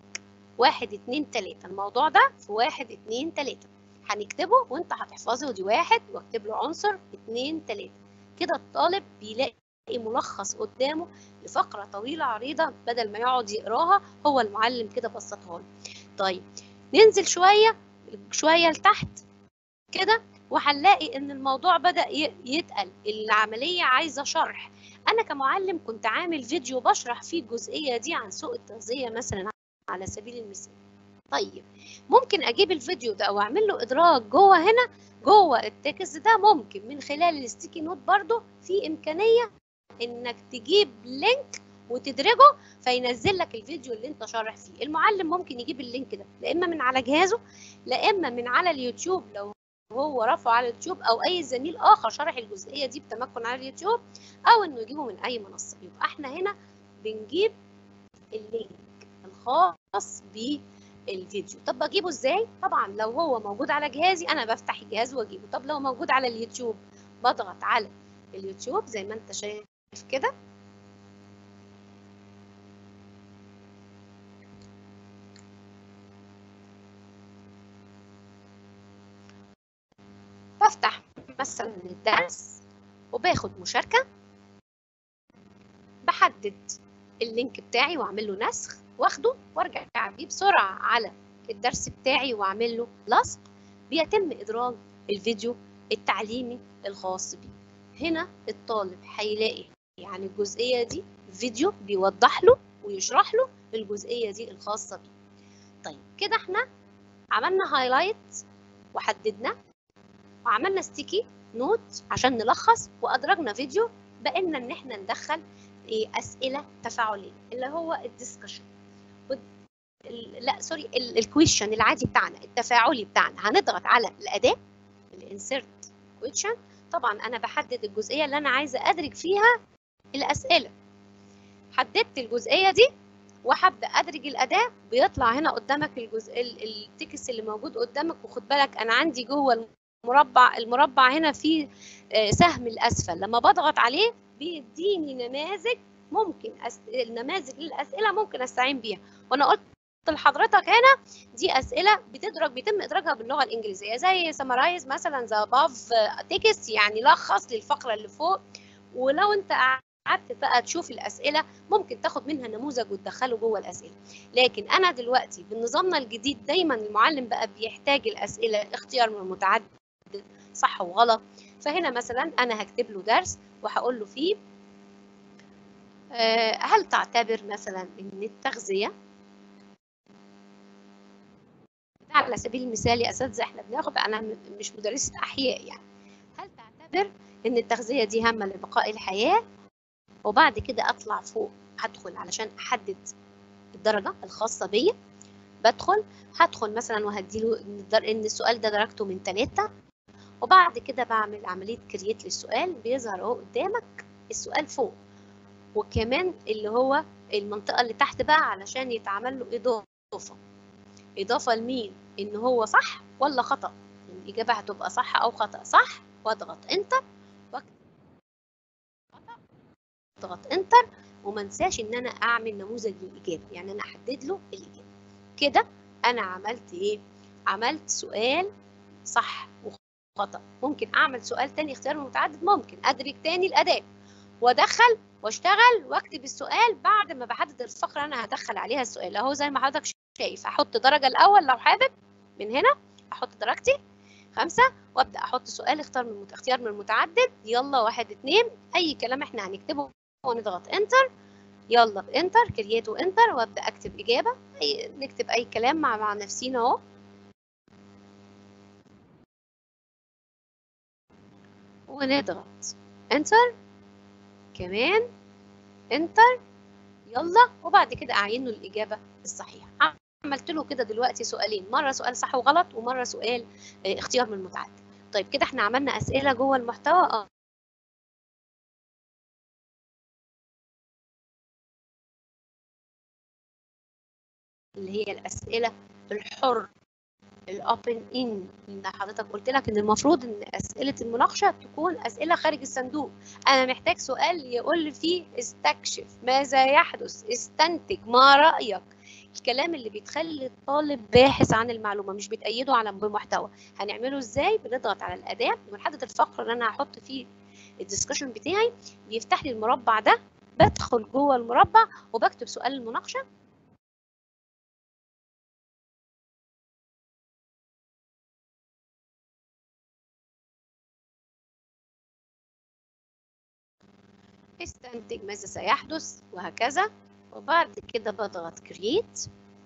واحد اتنين تلاته الموضوع ده في واحد اتنين تلاته هنكتبه وانت هتحفظه دي واحد واكتب له عنصر اتنين تلاته كده الطالب بيلاقي ملخص قدامه لفقره طويله عريضه بدل ما يقعد يقراها هو المعلم كده بسطها له طيب ننزل شويه شويه لتحت كده وهنلاقي ان الموضوع بدا يتقل العمليه عايزه شرح انا كمعلم كنت عامل فيديو بشرح فيه الجزئيه دي عن سوق التغذيه مثلا على سبيل المثال طيب ممكن اجيب الفيديو ده او اعمل له ادراج جوه هنا جوه التكست ده ممكن من خلال الستيكي نوت برضو في امكانيه انك تجيب لينك وتدرجه فينزل لك الفيديو اللي انت شارح فيه المعلم ممكن يجيب اللينك ده لا اما من على جهازه لا اما من على اليوتيوب لو هو رفعه على اليوتيوب او اي زميل اخر شرح الجزئيه دي بتمكن على اليوتيوب او انه يجيبه من اي منصه يبقى احنا هنا بنجيب اللينك الخاص بالفيديو طب بجيبه ازاي طبعا لو هو موجود على جهازي انا بفتح الجهاز واجيبه طب لو موجود على اليوتيوب بضغط على اليوتيوب زي ما انت شايف كده بفتح مثلا الدرس وباخد مشاركة بحدد اللينك بتاعي واعمل له نسخ واخده وارجع بيه بسرعة على الدرس بتاعي واعمل له لصق بيتم ادراج الفيديو التعليمي الخاص بيه هنا الطالب هيلاقي يعني الجزئيه دي فيديو بيوضح له ويشرح له الجزئيه دي الخاصه بيه طيب كده احنا عملنا هايلايت وحددنا وعملنا ستيكي نوت عشان نلخص وادرجنا فيديو بقينا ان احنا ندخل إيه اسئله تفاعليه اللي هو الديسكشن لا سوري الكويشن العادي بتاعنا التفاعلي بتاعنا هنضغط على الاداه الانسيرت كويشن طبعا انا بحدد الجزئيه اللي انا عايزه ادرج فيها الاسئله حددت الجزئيه دي وهبدا ادرج الاداه بيطلع هنا قدامك الجزء التكست اللي موجود قدامك وخد بالك انا عندي جوه المربع المربع هنا فيه سهم الاسفل لما بضغط عليه بيديني نماذج ممكن أس... النماذج للاسئله ممكن استعين بيها وانا قلت لحضرتك هنا دي اسئله بتدرج بيتم ادراجها باللغه الانجليزيه زي سمرايز مثلا ذا باف تكست يعني لخص للفقره اللي فوق ولو انت قعدت بقى تشوف الاسئله ممكن تاخد منها نموذج وتدخله جوه الاسئله لكن انا دلوقتي بنظامنا الجديد دايما المعلم بقى بيحتاج الاسئله اختيار من متعدد صح وغلط فهنا مثلا انا هكتب له درس وهقول له فيه هل تعتبر مثلا ان التغذيه على سبيل المثال يا اساتذه احنا بناخد انا مش مدرسه احياء يعني هل تعتبر ان التغذيه دي هامه لبقاء الحياه وبعد كده اطلع فوق هدخل علشان احدد الدرجه الخاصه بيا بدخل هدخل مثلا وهديله ان السؤال ده درجته من ثلاثة وبعد كده بعمل عمليه كرييت للسؤال بيظهر اهو قدامك السؤال فوق وكمان اللي هو المنطقه اللي تحت بقى علشان يتعمل له اضافه اضافه لمين ان هو صح ولا خطا الاجابه هتبقى صح او خطا صح واضغط انتر واكتب خطا اضغط انتر وما انساش ان انا اعمل نموذج للاجابه يعني انا احدد له الاجابه كده انا عملت ايه عملت سؤال صح وخطا ممكن اعمل سؤال تاني اختيار متعدد ممكن ادرج تاني الاداه وادخل واشتغل واكتب السؤال بعد ما بحدد الفقره انا هدخل عليها السؤال اهو زي ما حضرتك شايف احط درجه الاول لو حابب من هنا احط درجتي خمسة وابدا احط سؤال اختار من مت... اختيار من المتعدد يلا واحد اتنين اي كلام احنا هنكتبه ونضغط انتر يلا بانتر كرييت وانتر وابدا اكتب اجابه أي... نكتب اي كلام مع مع نفسينا اهو ونضغط انتر كمان انتر يلا وبعد كده اعين له الاجابه الصحيحه عملت له كده دلوقتي سؤالين مره سؤال صح وغلط ومره سؤال اختيار من المتعدد طيب كده احنا عملنا اسئله جوه المحتوى اه اللي هي الاسئله الحر الاوبن ان اللي حضرتك قلت لك ان المفروض ان اسئله المناقشه تكون اسئله خارج الصندوق انا محتاج سؤال يقول لي فيه استكشف ماذا يحدث استنتج ما رايك الكلام اللي بيتخلي الطالب باحث عن المعلومه مش بتأيده على بمحتوى هنعمله ازاي بنضغط على الاداه ونحدد الفقره اللي انا هحط فيه الديسكشن بتاعي بيفتح لي المربع ده بدخل جوه المربع وبكتب سؤال المناقشه استنتج ماذا سيحدث وهكذا وبعد كده بضغط كرييت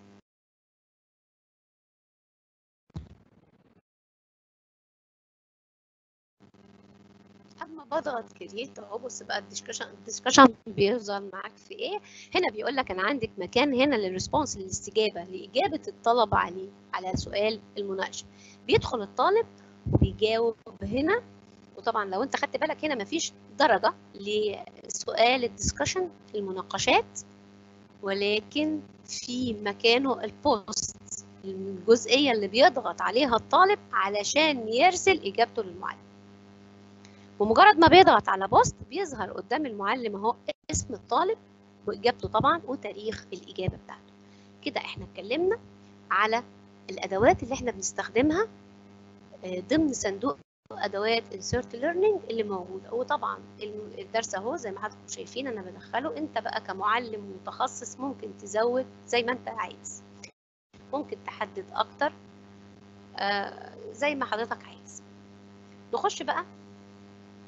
اما بضغط كرييت اهو بص بقى الديسكشن الديسكشن بيظهر معاك في ايه هنا بيقول لك انا عندك مكان هنا للريسبونس للاستجابه لاجابه الطلبه عليه على سؤال المناقشه بيدخل الطالب وبيجاوب هنا وطبعا لو انت خدت بالك هنا مفيش درجه لسؤال الديسكشن المناقشات ولكن في مكانه البوست الجزئيه اللي بيضغط عليها الطالب علشان يرسل اجابته للمعلم ومجرد ما بيضغط على بوست بيظهر قدام المعلم اهو اسم الطالب واجابته طبعا وتاريخ الاجابه بتاعته كده احنا اتكلمنا على الادوات اللي احنا بنستخدمها ضمن صندوق ادوات insert learning اللي موجوده وطبعا الدرس اهو زي ما حضراتكم شايفين انا بدخله انت بقى كمعلم متخصص ممكن تزود زي ما انت عايز ممكن تحدد اكتر آه زي ما حضرتك عايز نخش بقى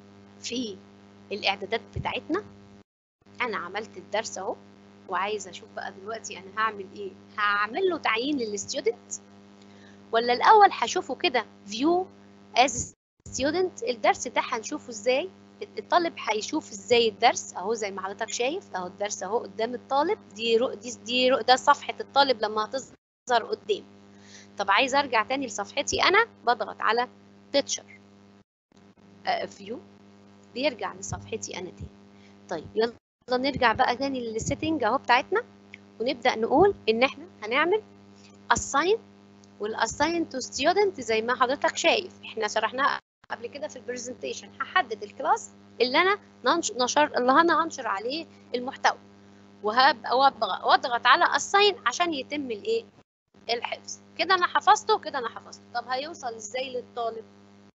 في الاعدادات بتاعتنا انا عملت الدرس اهو وعايزه اشوف بقى دلوقتي انا هعمل ايه هعمل له تعيين للستودنت ولا الاول هشوفه كده فيو از ستودنت الدرس ده هنشوفه ازاي الطالب هيشوف ازاي الدرس اهو زي ما حضرتك شايف اهو الدرس اهو قدام الطالب دي رو دي دي رو ده صفحه الطالب لما هتظهر قدام طب عايز ارجع تاني لصفحتي انا بضغط على تيتشر فيو بيرجع لصفحتي انا تاني طيب يلا نرجع بقى تاني للسيتنج اهو بتاعتنا ونبدا نقول ان احنا هنعمل assign والassign to student زي ما حضرتك شايف احنا شرحناها قبل كده في البرزنتيشن هحدد الكلاس اللي انا نشر اللي انا هنشر عليه المحتوى وهبقى واضغط على assign عشان يتم الايه الحفظ كده انا حفظته كده انا حفظته طب هيوصل ازاي للطالب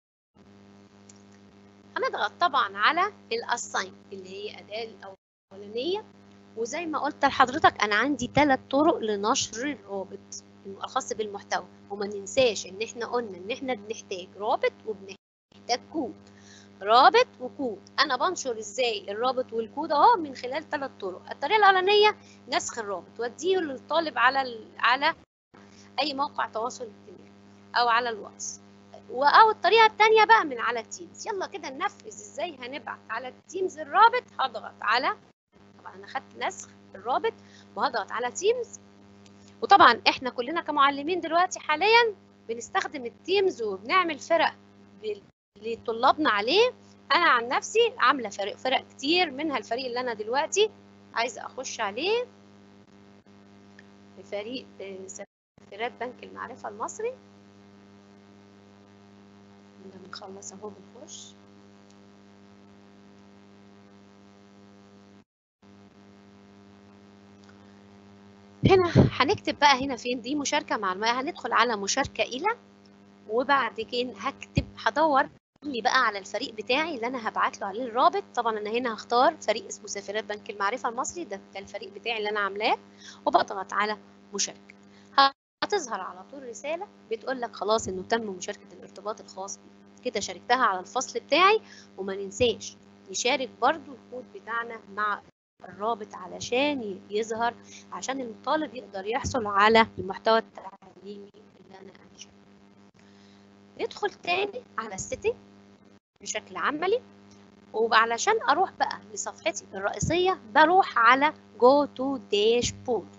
هنضغط طبعا على الاساين اللي هي اداه الاولانيه وزي ما قلت لحضرتك انا عندي ثلاث طرق لنشر الرابط الخاص بالمحتوى وما ننساش ان احنا قلنا ان احنا بنحتاج رابط وبنحتاج كود رابط وكود انا بنشر ازاي الرابط والكود اهو من خلال ثلاث طرق الطريقه الاولانيه نسخ الرابط واديه للطالب على ال... على اي موقع تواصل اجتماعي او على الواتس او الطريقه الثانيه بقى من على التيمز يلا كده ننفذ ازاي هنبعت على التيمز الرابط هضغط على طبعا انا خدت نسخ الرابط وهضغط على تيمز وطبعا احنا كلنا كمعلمين دلوقتي حاليا بنستخدم التيمز وبنعمل فرق لطلابنا عليه انا عن نفسي عامله فرق فرق كتير منها الفريق اللي انا دلوقتي عايزه اخش عليه فريق سفيرات بنك المعرفه المصري ده بنخلص اهو بنخش هنا هنكتب بقى هنا فين دي مشاركه مع الماء هندخل على مشاركه الى وبعد كده هكتب هدور لي بقى على الفريق بتاعي اللي انا هبعت له عليه الرابط طبعا انا هنا هختار فريق اسمه سفيرات بنك المعرفه المصري ده, ده الفريق بتاعي اللي انا عاملاه وبضغط على مشاركه هتظهر على طول رساله بتقول لك خلاص انه تم مشاركه الارتباط الخاص بي كده شاركتها على الفصل بتاعي وما ننساش نشارك برضو الكود بتاعنا مع الرابط علشان يظهر عشان الطالب يقدر يحصل على المحتوى التعليمي اللي انا انشأه ندخل تاني على السيتنج بشكل عملي وعلشان اروح بقى لصفحتي الرئيسيه بروح على جو تو داشبورد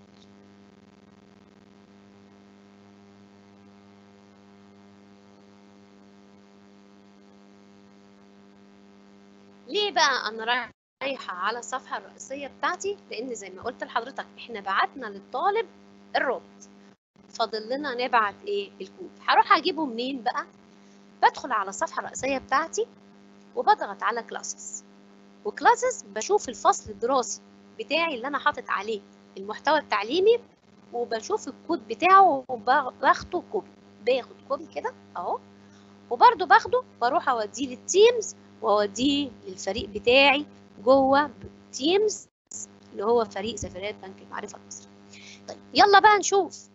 ليه بقى انا رايحه على الصفحه الرئيسيه بتاعتي لان زي ما قلت لحضرتك احنا بعتنا للطالب الرابط فاضل لنا نبعت ايه الكود هروح اجيبه منين بقى بدخل على الصفحه الرئيسيه بتاعتي وبضغط على كلاسز وكلاسز بشوف الفصل الدراسي بتاعي اللي انا حاطط عليه المحتوى التعليمي وبشوف الكود بتاعه وباخده كوبي باخد كوبي كده اهو وبرده باخده بروح اوديه للتيمز واوديه للفريق بتاعي جوه تيمز اللي هو فريق سفرات بنك المعرفه المصري طيب يلا بقى نشوف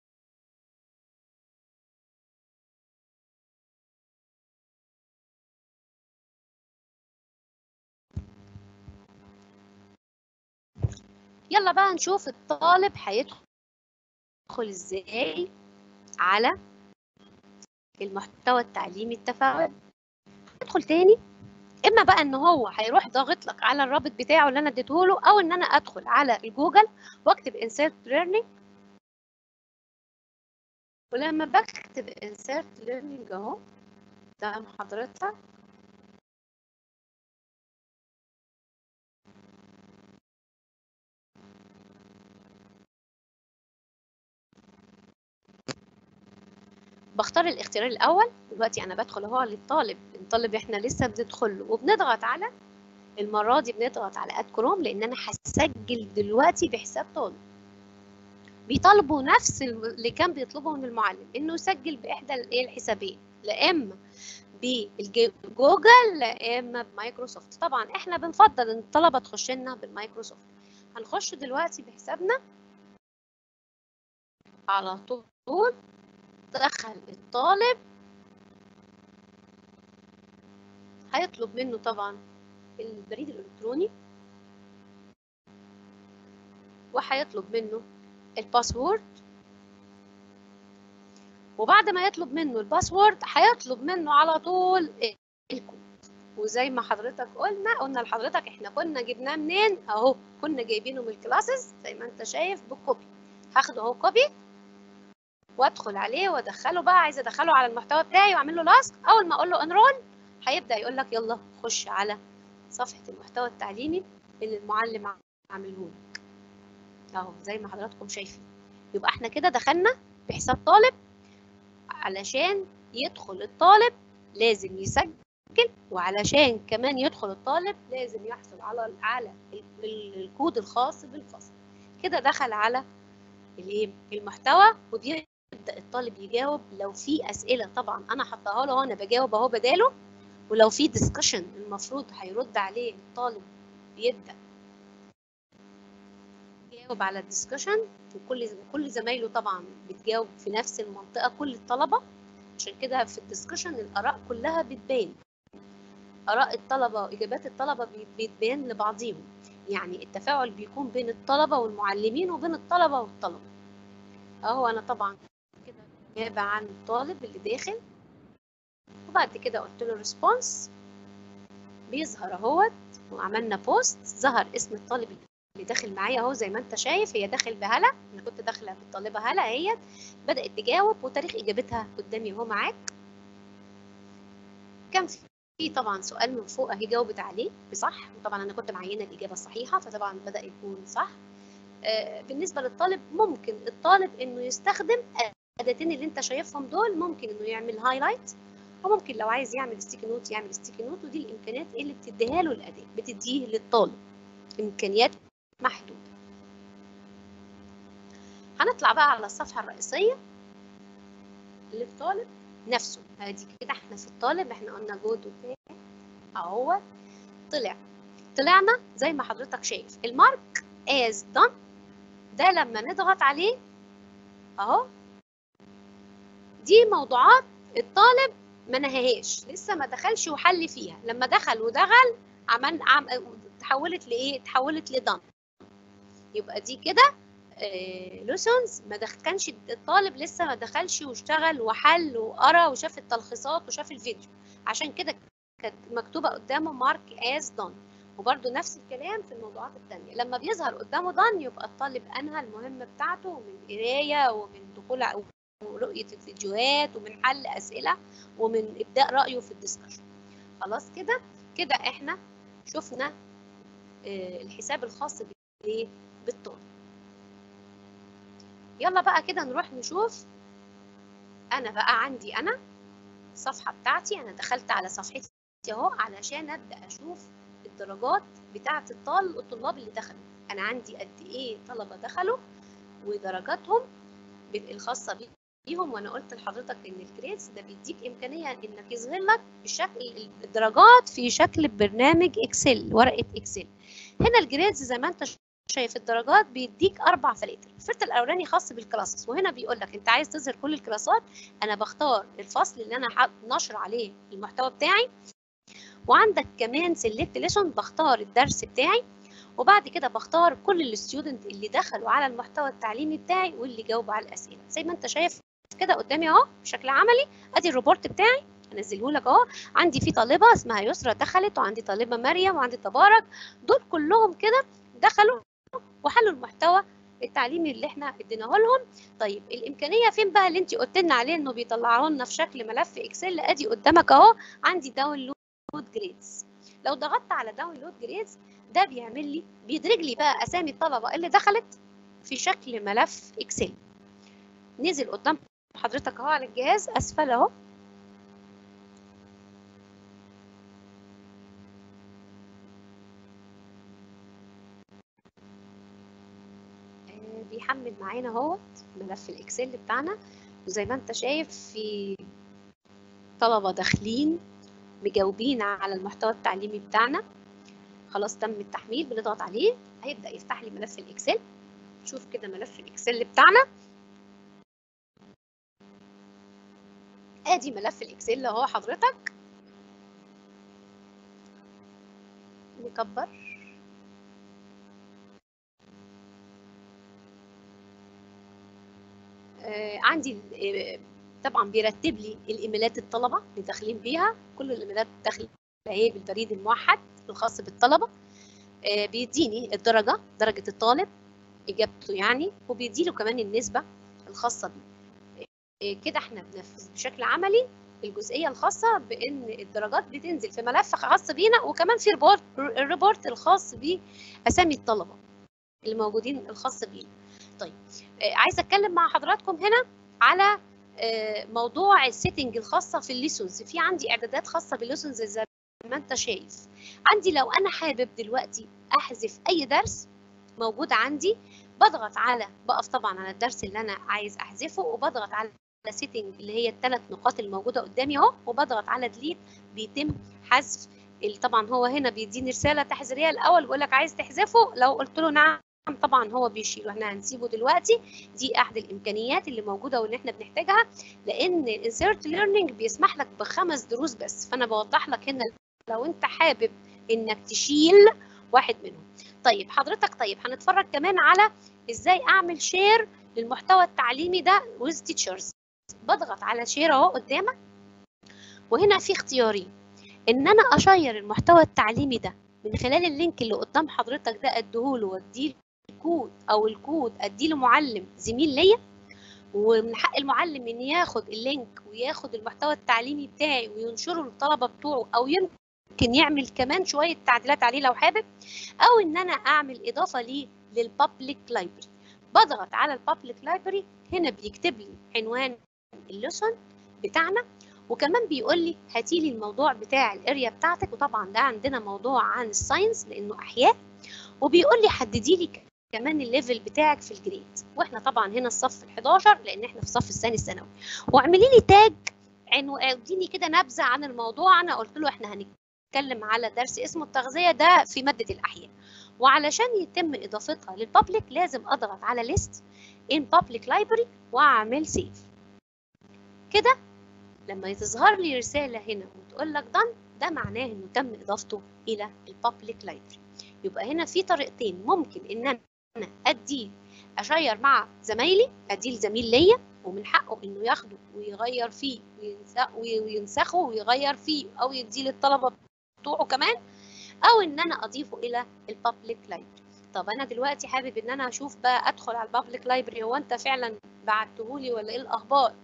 يلا بقى نشوف الطالب هيدخل ازاي على المحتوى التعليمي التفاعلي هدخل تاني اما بقى ان هو هيروح ضاغط لك على الرابط بتاعه اللي انا اديته له او ان انا ادخل على الجوجل واكتب insert learning ولما بكتب insert learning اهو قدام حضرتك بختار الاختيار الاول دلوقتي انا بدخل اهو للطالب الطالب احنا لسه بندخل له وبنضغط على المره دي بنضغط على اد كروم لان انا هسجل دلوقتي بحساب طالب بيطالبوا نفس اللي كان بيطلبه من المعلم انه يسجل باحدى الايه الحسابين لا اما بجوجل لا اما بمايكروسوفت طبعا احنا بنفضل ان الطلبه تخش لنا بالمايكروسوفت هنخش دلوقتي بحسابنا على طول دخل الطالب هيطلب منه طبعا البريد الالكتروني وهيطلب منه الباسورد وبعد ما يطلب منه الباسورد هيطلب منه على طول الكود وزي ما حضرتك قلنا قلنا لحضرتك احنا كنا جبناه منين اهو كنا جايبينه من الكلاسز زي ما انت شايف بالكوبي هاخده اهو كوبي وادخل عليه وادخله بقى عايزه ادخله على المحتوى بتاعي واعمل له لاسك اول ما اقول له انرول هيبدا يقول لك يلا خش على صفحه المحتوى التعليمي اللي المعلم عامله لك اهو زي ما حضراتكم شايفين يبقى احنا كده دخلنا بحساب طالب علشان يدخل الطالب لازم يسجل وعلشان كمان يدخل الطالب لازم يحصل على على الكود الخاص بالفصل كده دخل على الايه المحتوى وبيبدا الطالب يجاوب لو في اسئله طبعا انا حطاها له انا بجاوب اهو بداله ولو في ديسكشن المفروض هيرد عليه الطالب بيبدا يجاوب على الديسكشن وكل كل زمايله طبعا بتجاوب في نفس المنطقه كل الطلبه عشان كده في الديسكشن الاراء كلها بتبان اراء الطلبه واجابات الطلبه بتبان لبعضيهم يعني التفاعل بيكون بين الطلبه والمعلمين وبين الطلبه والطلبه اهو انا طبعا كده اجابه عن الطالب اللي داخل وبعد كده قلت له ريسبونس بيظهر اهوت وعملنا بوست ظهر اسم الطالب اللي داخل معايا اهو زي ما انت شايف هي داخل بهلا انا كنت داخله بالطالبه هلا اهيت بدات تجاوب وتاريخ اجابتها قدامي اهو معاك كان في طبعا سؤال من فوق اهي جاوبت عليه بصح وطبعا انا كنت معينه الاجابه الصحيحه فطبعا بدا يكون صح آه بالنسبه للطالب ممكن الطالب انه يستخدم الاداتين اللي انت شايفهم دول ممكن انه يعمل هايلايت وممكن لو عايز يعمل ستيكي نوت يعمل ستيكي نوت ودي الامكانيات اللي بتديها له الاداه بتديه للطالب امكانيات محدوده هنطلع بقى على الصفحه الرئيسيه للطالب نفسه ادي كده احنا في الطالب احنا قلنا جو تو اهو طلع طلعنا زي ما حضرتك شايف المارك از دون ده لما نضغط عليه اهو دي موضوعات الطالب ما نهاهاش لسه ما دخلش وحل فيها لما دخل ودخل عمل عم تحولت لايه تحولت لدن يبقى دي كده لوسونز ما كانش الطالب لسه ما دخلش واشتغل وحل وقرا وشاف التلخيصات وشاف الفيديو عشان كده كانت مكتوبه قدامه مارك از دون وبرده نفس الكلام في الموضوعات الثانيه لما بيظهر قدامه دون يبقى الطالب انهى المهمه بتاعته من قرايه ومن دخول ورؤيه الفيديوهات ومن حل اسئله ومن ابداء رايه في الديسكشن خلاص كده كده احنا شفنا الحساب الخاص بايه بالطالب يلا بقى كده نروح نشوف انا بقى عندي انا الصفحه بتاعتي انا دخلت على صفحتي اهو علشان ابدا اشوف الدرجات بتاعه الطالب الطلاب اللي دخلوا انا عندي قد ايه طلبه دخلوا ودرجاتهم الخاصه بيهم وانا قلت لحضرتك ان الجريدز ده بيديك امكانيه انك يظهر لك الشكل الدرجات في شكل برنامج اكسل ورقه اكسل هنا الجريدز زي ما انت شايف الدرجات بيديك اربع فلاتر الفلتر الاولاني خاص بالكلاسز وهنا بيقول لك انت عايز تظهر كل الكلاسات انا بختار الفصل اللي انا نشر عليه المحتوى بتاعي وعندك كمان سيلكت ليسون بختار الدرس بتاعي وبعد كده بختار كل الستودنت اللي دخلوا على المحتوى التعليمي بتاعي واللي جاوبوا على الاسئله زي ما انت شايف كده قدامي اهو بشكل عملي ادي الريبورت بتاعي هنزله لك اهو عندي في طالبه اسمها يسرى دخلت وعندي طالبه مريم وعندي تبارك دول كلهم كده دخلوا وحلوا المحتوى التعليمي اللي احنا اديناه لهم طيب الامكانيه فين بقى اللي انت قلت لنا عليه انه بيطلعوا لنا في شكل ملف اكسل ادي قدامك اهو عندي داونلود جريدز لو ضغطت على داونلود جريدز ده بيعمل لي بيدرج لي بقى اسامي الطلبه اللي دخلت في شكل ملف اكسل نزل قدام حضرتك اهو على الجهاز اسفل اهو بيحمل معانا اهوت ملف الاكسل بتاعنا وزي ما انت شايف في طلبه داخلين مجاوبين على المحتوى التعليمي بتاعنا خلاص تم التحميل بنضغط عليه هيبدا يفتح لي ملف الاكسل شوف كده ملف الاكسل بتاعنا ادي ملف الاكسل اهو حضرتك نكبر آه عندي آه طبعا بيرتب لي الايميلات الطلبه اللي داخلين بيها كل الايميلات داخله اهي بالبريد الموحد الخاص بالطلبه آه بيديني الدرجه درجه الطالب اجابته يعني وبيدي له كمان النسبه الخاصه بيه آه كده احنا بننفذ بشكل عملي الجزئيه الخاصه بان الدرجات بتنزل في ملف خاص بينا وكمان في ريبورت الريبورت الخاص باسامي الطلبه اللي موجودين الخاص بينا طيب آه عايزه اتكلم مع حضراتكم هنا على آه موضوع السيتنج الخاصه في الليسونز في عندي اعدادات خاصه بالليسونز زي ما انت شايف عندي لو انا حابب دلوقتي احذف اي درس موجود عندي بضغط على بقف طبعا على الدرس اللي انا عايز احذفه وبضغط على سيتنج اللي هي الثلاث نقاط الموجوده قدامي اهو وبضغط على ديليت بيتم حذف طبعا هو هنا بيديني رساله تحذيريه الاول بيقول لك عايز تحذفه لو قلت له نعم طبعا هو بيشيله احنا هنسيبه دلوقتي دي احد الامكانيات اللي موجوده واللي احنا بنحتاجها لان الانسيرت ليرنينج بيسمح لك بخمس دروس بس فانا بوضح لك هنا لو انت حابب انك تشيل واحد منهم طيب حضرتك طيب هنتفرج كمان على ازاي اعمل شير للمحتوى التعليمي ده ويز تيتشرز بضغط على شير اهو قدامك وهنا في اختيارين ان انا اشير المحتوى التعليمي ده من خلال اللينك اللي قدام حضرتك ده اديهوله واديه الكود او الكود اديه لمعلم زميل ليا ومن حق المعلم ان ياخد اللينك وياخد المحتوى التعليمي بتاعي وينشره للطلبه بتوعه او يمكن يعمل كمان شويه تعديلات عليه لو حابب او ان انا اعمل اضافه ليه للبابليك لايبرري بضغط على البابليك لايبرري هنا بيكتب لي عنوان الليسون بتاعنا وكمان بيقول لي هاتي لي الموضوع بتاع الاريا بتاعتك وطبعا ده عندنا موضوع عن الساينس لانه احياء وبيقول لي حددي لي كمان الليفل بتاعك في الجريد واحنا طبعا هنا الصف ال11 لان احنا في الصف الثاني الثانوي واعملي لي تاج عنو اديني كده نبذه عن الموضوع انا قلت له احنا هنتكلم على درس اسمه التغذيه ده في ماده الاحياء وعلشان يتم اضافتها للبابليك لازم اضغط على ليست ان بابليك لايبرري واعمل سيف كده لما تظهر لي رساله هنا وتقول لك دان ده معناه انه تم اضافته الى البابليك لايبرري يبقى هنا في طريقتين ممكن ان انا اديه اشير مع زمايلي اديه لزميل ليا ومن حقه انه ياخده ويغير فيه وينسخه ويغير فيه او يديه للطلبه بتوعه كمان او ان انا اضيفه الى البابليك لايبرري طب انا دلوقتي حابب ان انا اشوف بقى ادخل على البابليك لايبرري هو انت فعلا بعته لي ولا ايه الاخبار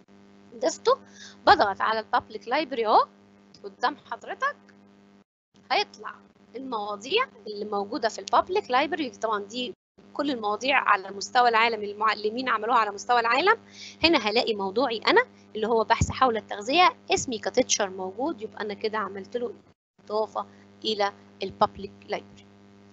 ضفته بضغط على البابليك لايبرري اهو قدام حضرتك هيطلع المواضيع اللي موجوده في البابليك لايبرري طبعا دي كل المواضيع على مستوى العالم المعلمين عملوها على مستوى العالم هنا هلاقي موضوعي انا اللي هو بحث حول التغذيه اسمي كتيتشر موجود يبقى انا كده عملت له اضافه الى البابليك لايبرري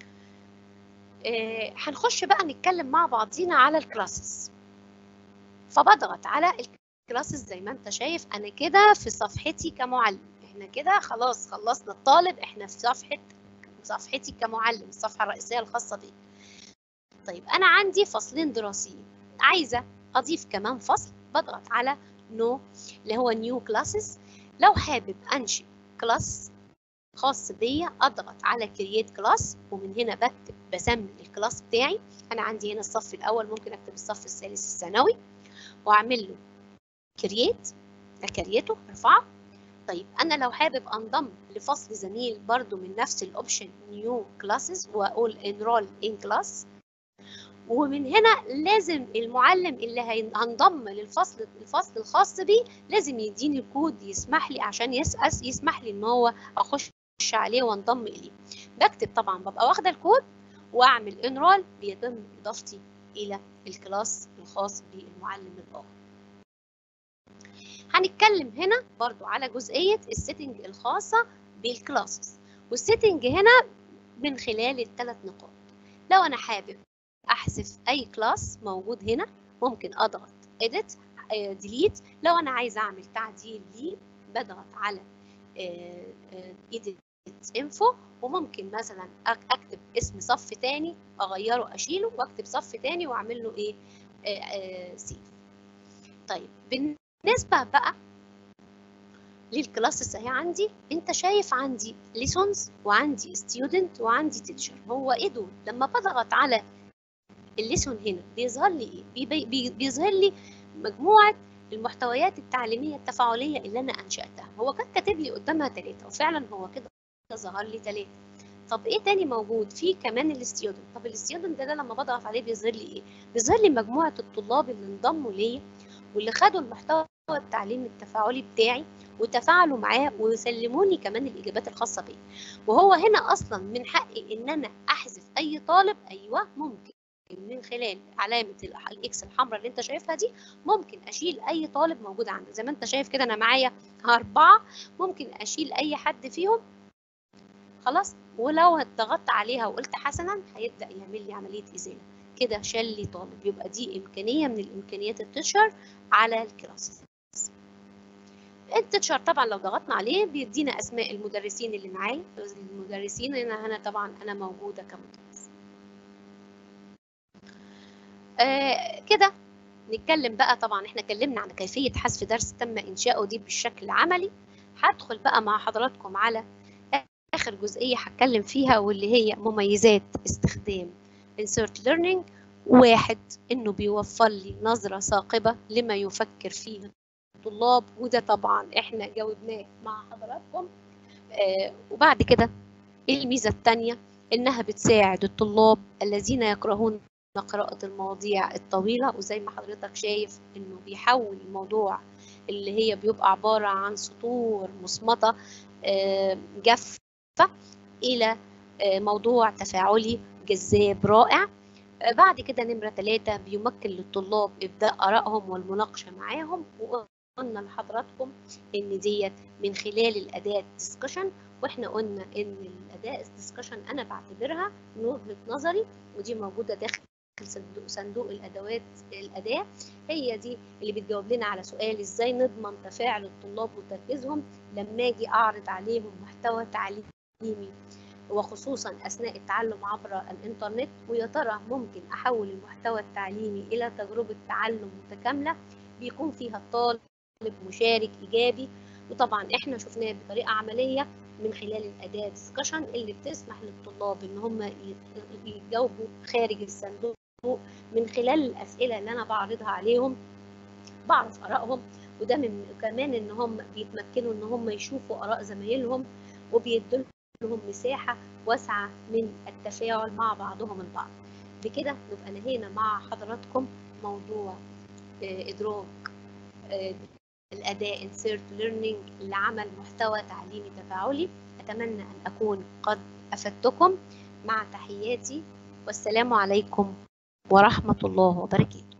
آه هنخش بقى نتكلم مع بعضينا على الكلاسز فبضغط على الكلاسز زي ما انت شايف انا كده في صفحتي كمعلم احنا كده خلاص خلصنا الطالب احنا في صفحه صفحتي كمعلم الصفحه الرئيسيه الخاصه بي طيب انا عندي فصلين دراسيين عايزه اضيف كمان فصل بضغط على نو no, اللي هو نيو كلاسز لو حابب انشئ كلاس خاص بيا اضغط على كرييت كلاس ومن هنا بكتب بسمي الكلاس بتاعي انا عندي هنا الصف الاول ممكن اكتب الصف الثالث الثانوي واعمل له كرييت اكريته ارفعه طيب انا لو حابب انضم لفصل زميل برضو من نفس الاوبشن نيو كلاسز واقول انرول ان كلاس ومن هنا لازم المعلم اللي هينضم للفصل الفصل الخاص بيه لازم يديني الكود يسمح لي عشان يسأس يسمح لي ان هو اخش عليه وانضم اليه بكتب طبعا ببقى واخده الكود واعمل انرول بيتم اضافتي الى الكلاس الخاص بالمعلم الاخر هنتكلم هنا برضو على جزئيه السيتنج الخاصه بالكلاسز والسيتنج هنا من خلال الثلاث نقاط لو انا حابب احذف اي كلاس موجود هنا ممكن اضغط edit delete لو انا عايزه اعمل تعديل ليه بضغط على edit info وممكن مثلا اكتب اسم صف تاني اغيره اشيله واكتب صف تاني واعمل له ايه سيف طيب بالنسبه بقى للكلاسز اهي عندي انت شايف عندي ليسونز وعندي ستودنت وعندي تيتشر هو ايه دول لما بضغط على الليسون هنا بيظهر لي ايه بي بي بيظهر لي مجموعه المحتويات التعليميه التفاعليه اللي انا انشاتها هو كان كاتب لي قدامها ثلاثه وفعلا هو كده ظهر لي ثلاثه طب ايه تاني موجود في كمان الستودنت طب الستودنت ده, ده لما بضغط عليه بيظهر لي ايه بيظهر لي مجموعه الطلاب اللي انضموا ليا واللي خدوا المحتوى التعليمي التفاعلي بتاعي وتفاعلوا معاه وسلموني كمان الاجابات الخاصه بيا وهو هنا اصلا من حقي ان انا احذف اي طالب ايوه ممكن من خلال علامه الاكس الحمراء اللي انت شايفها دي ممكن اشيل اي طالب موجود عندك زي ما انت شايف كده انا معايا اربعه ممكن اشيل اي حد فيهم خلاص ولو ضغطت عليها وقلت حسنا هيبدا يعمل لي عمليه ازاله كده شال لي طالب يبقى دي امكانيه من الامكانيات التشر على الكلاسز التتشر طبعا لو ضغطنا عليه بيدينا اسماء المدرسين اللي معايا المدرسين هنا هنا طبعا انا موجوده كمدرس آه كده نتكلم بقى طبعا احنا اتكلمنا عن كيفيه حذف درس تم انشاؤه دي بالشكل العملي هدخل بقى مع حضراتكم على اخر جزئيه هتكلم فيها واللي هي مميزات استخدام insert learning واحد انه بيوفر لي نظره ثاقبه لما يفكر فيه الطلاب وده طبعا احنا جاوبناه مع حضراتكم آه وبعد كده الميزه الثانيه انها بتساعد الطلاب الذين يكرهون قراءة المواضيع الطويلة وزي ما حضرتك شايف انه بيحول الموضوع اللي هي بيبقى عبارة عن سطور مصمتة آه جافة إلى آه موضوع تفاعلي جذاب رائع بعد كده نمرة ثلاثة بيمكن للطلاب إبداء آرائهم والمناقشة معاهم قلنا لحضراتكم ان ديت من خلال الاداه ديسكشن واحنا قلنا ان الاداه ديسكشن انا بعتبرها من وجهه نظري ودي موجوده داخل صندوق صندوق الادوات الاداه هي دي اللي بتجاوب لنا على سؤال ازاي نضمن تفاعل الطلاب وتركيزهم لما اجي اعرض عليهم محتوى تعليمي وخصوصا اثناء التعلم عبر الانترنت ويا ترى ممكن احول المحتوى التعليمي الى تجربه تعلم متكامله بيكون فيها الطالب طالب مشارك ايجابي وطبعا احنا شفناه بطريقه عمليه من خلال الاداه ديسكشن اللي بتسمح للطلاب ان هم يجاوبوا خارج الصندوق من خلال الاسئله اللي انا بعرضها عليهم بعرف ارائهم وده من كمان ان هم بيتمكنوا ان هم يشوفوا اراء زمايلهم وبيدوا لهم مساحه واسعه من التفاعل مع بعضهم البعض بكده نبقى نهينا مع حضراتكم موضوع ادراك الأداء insert learning لعمل محتوى تعليمي تفاعلي أتمنى أن أكون قد أفدتكم مع تحياتي والسلام عليكم ورحمة الله وبركاته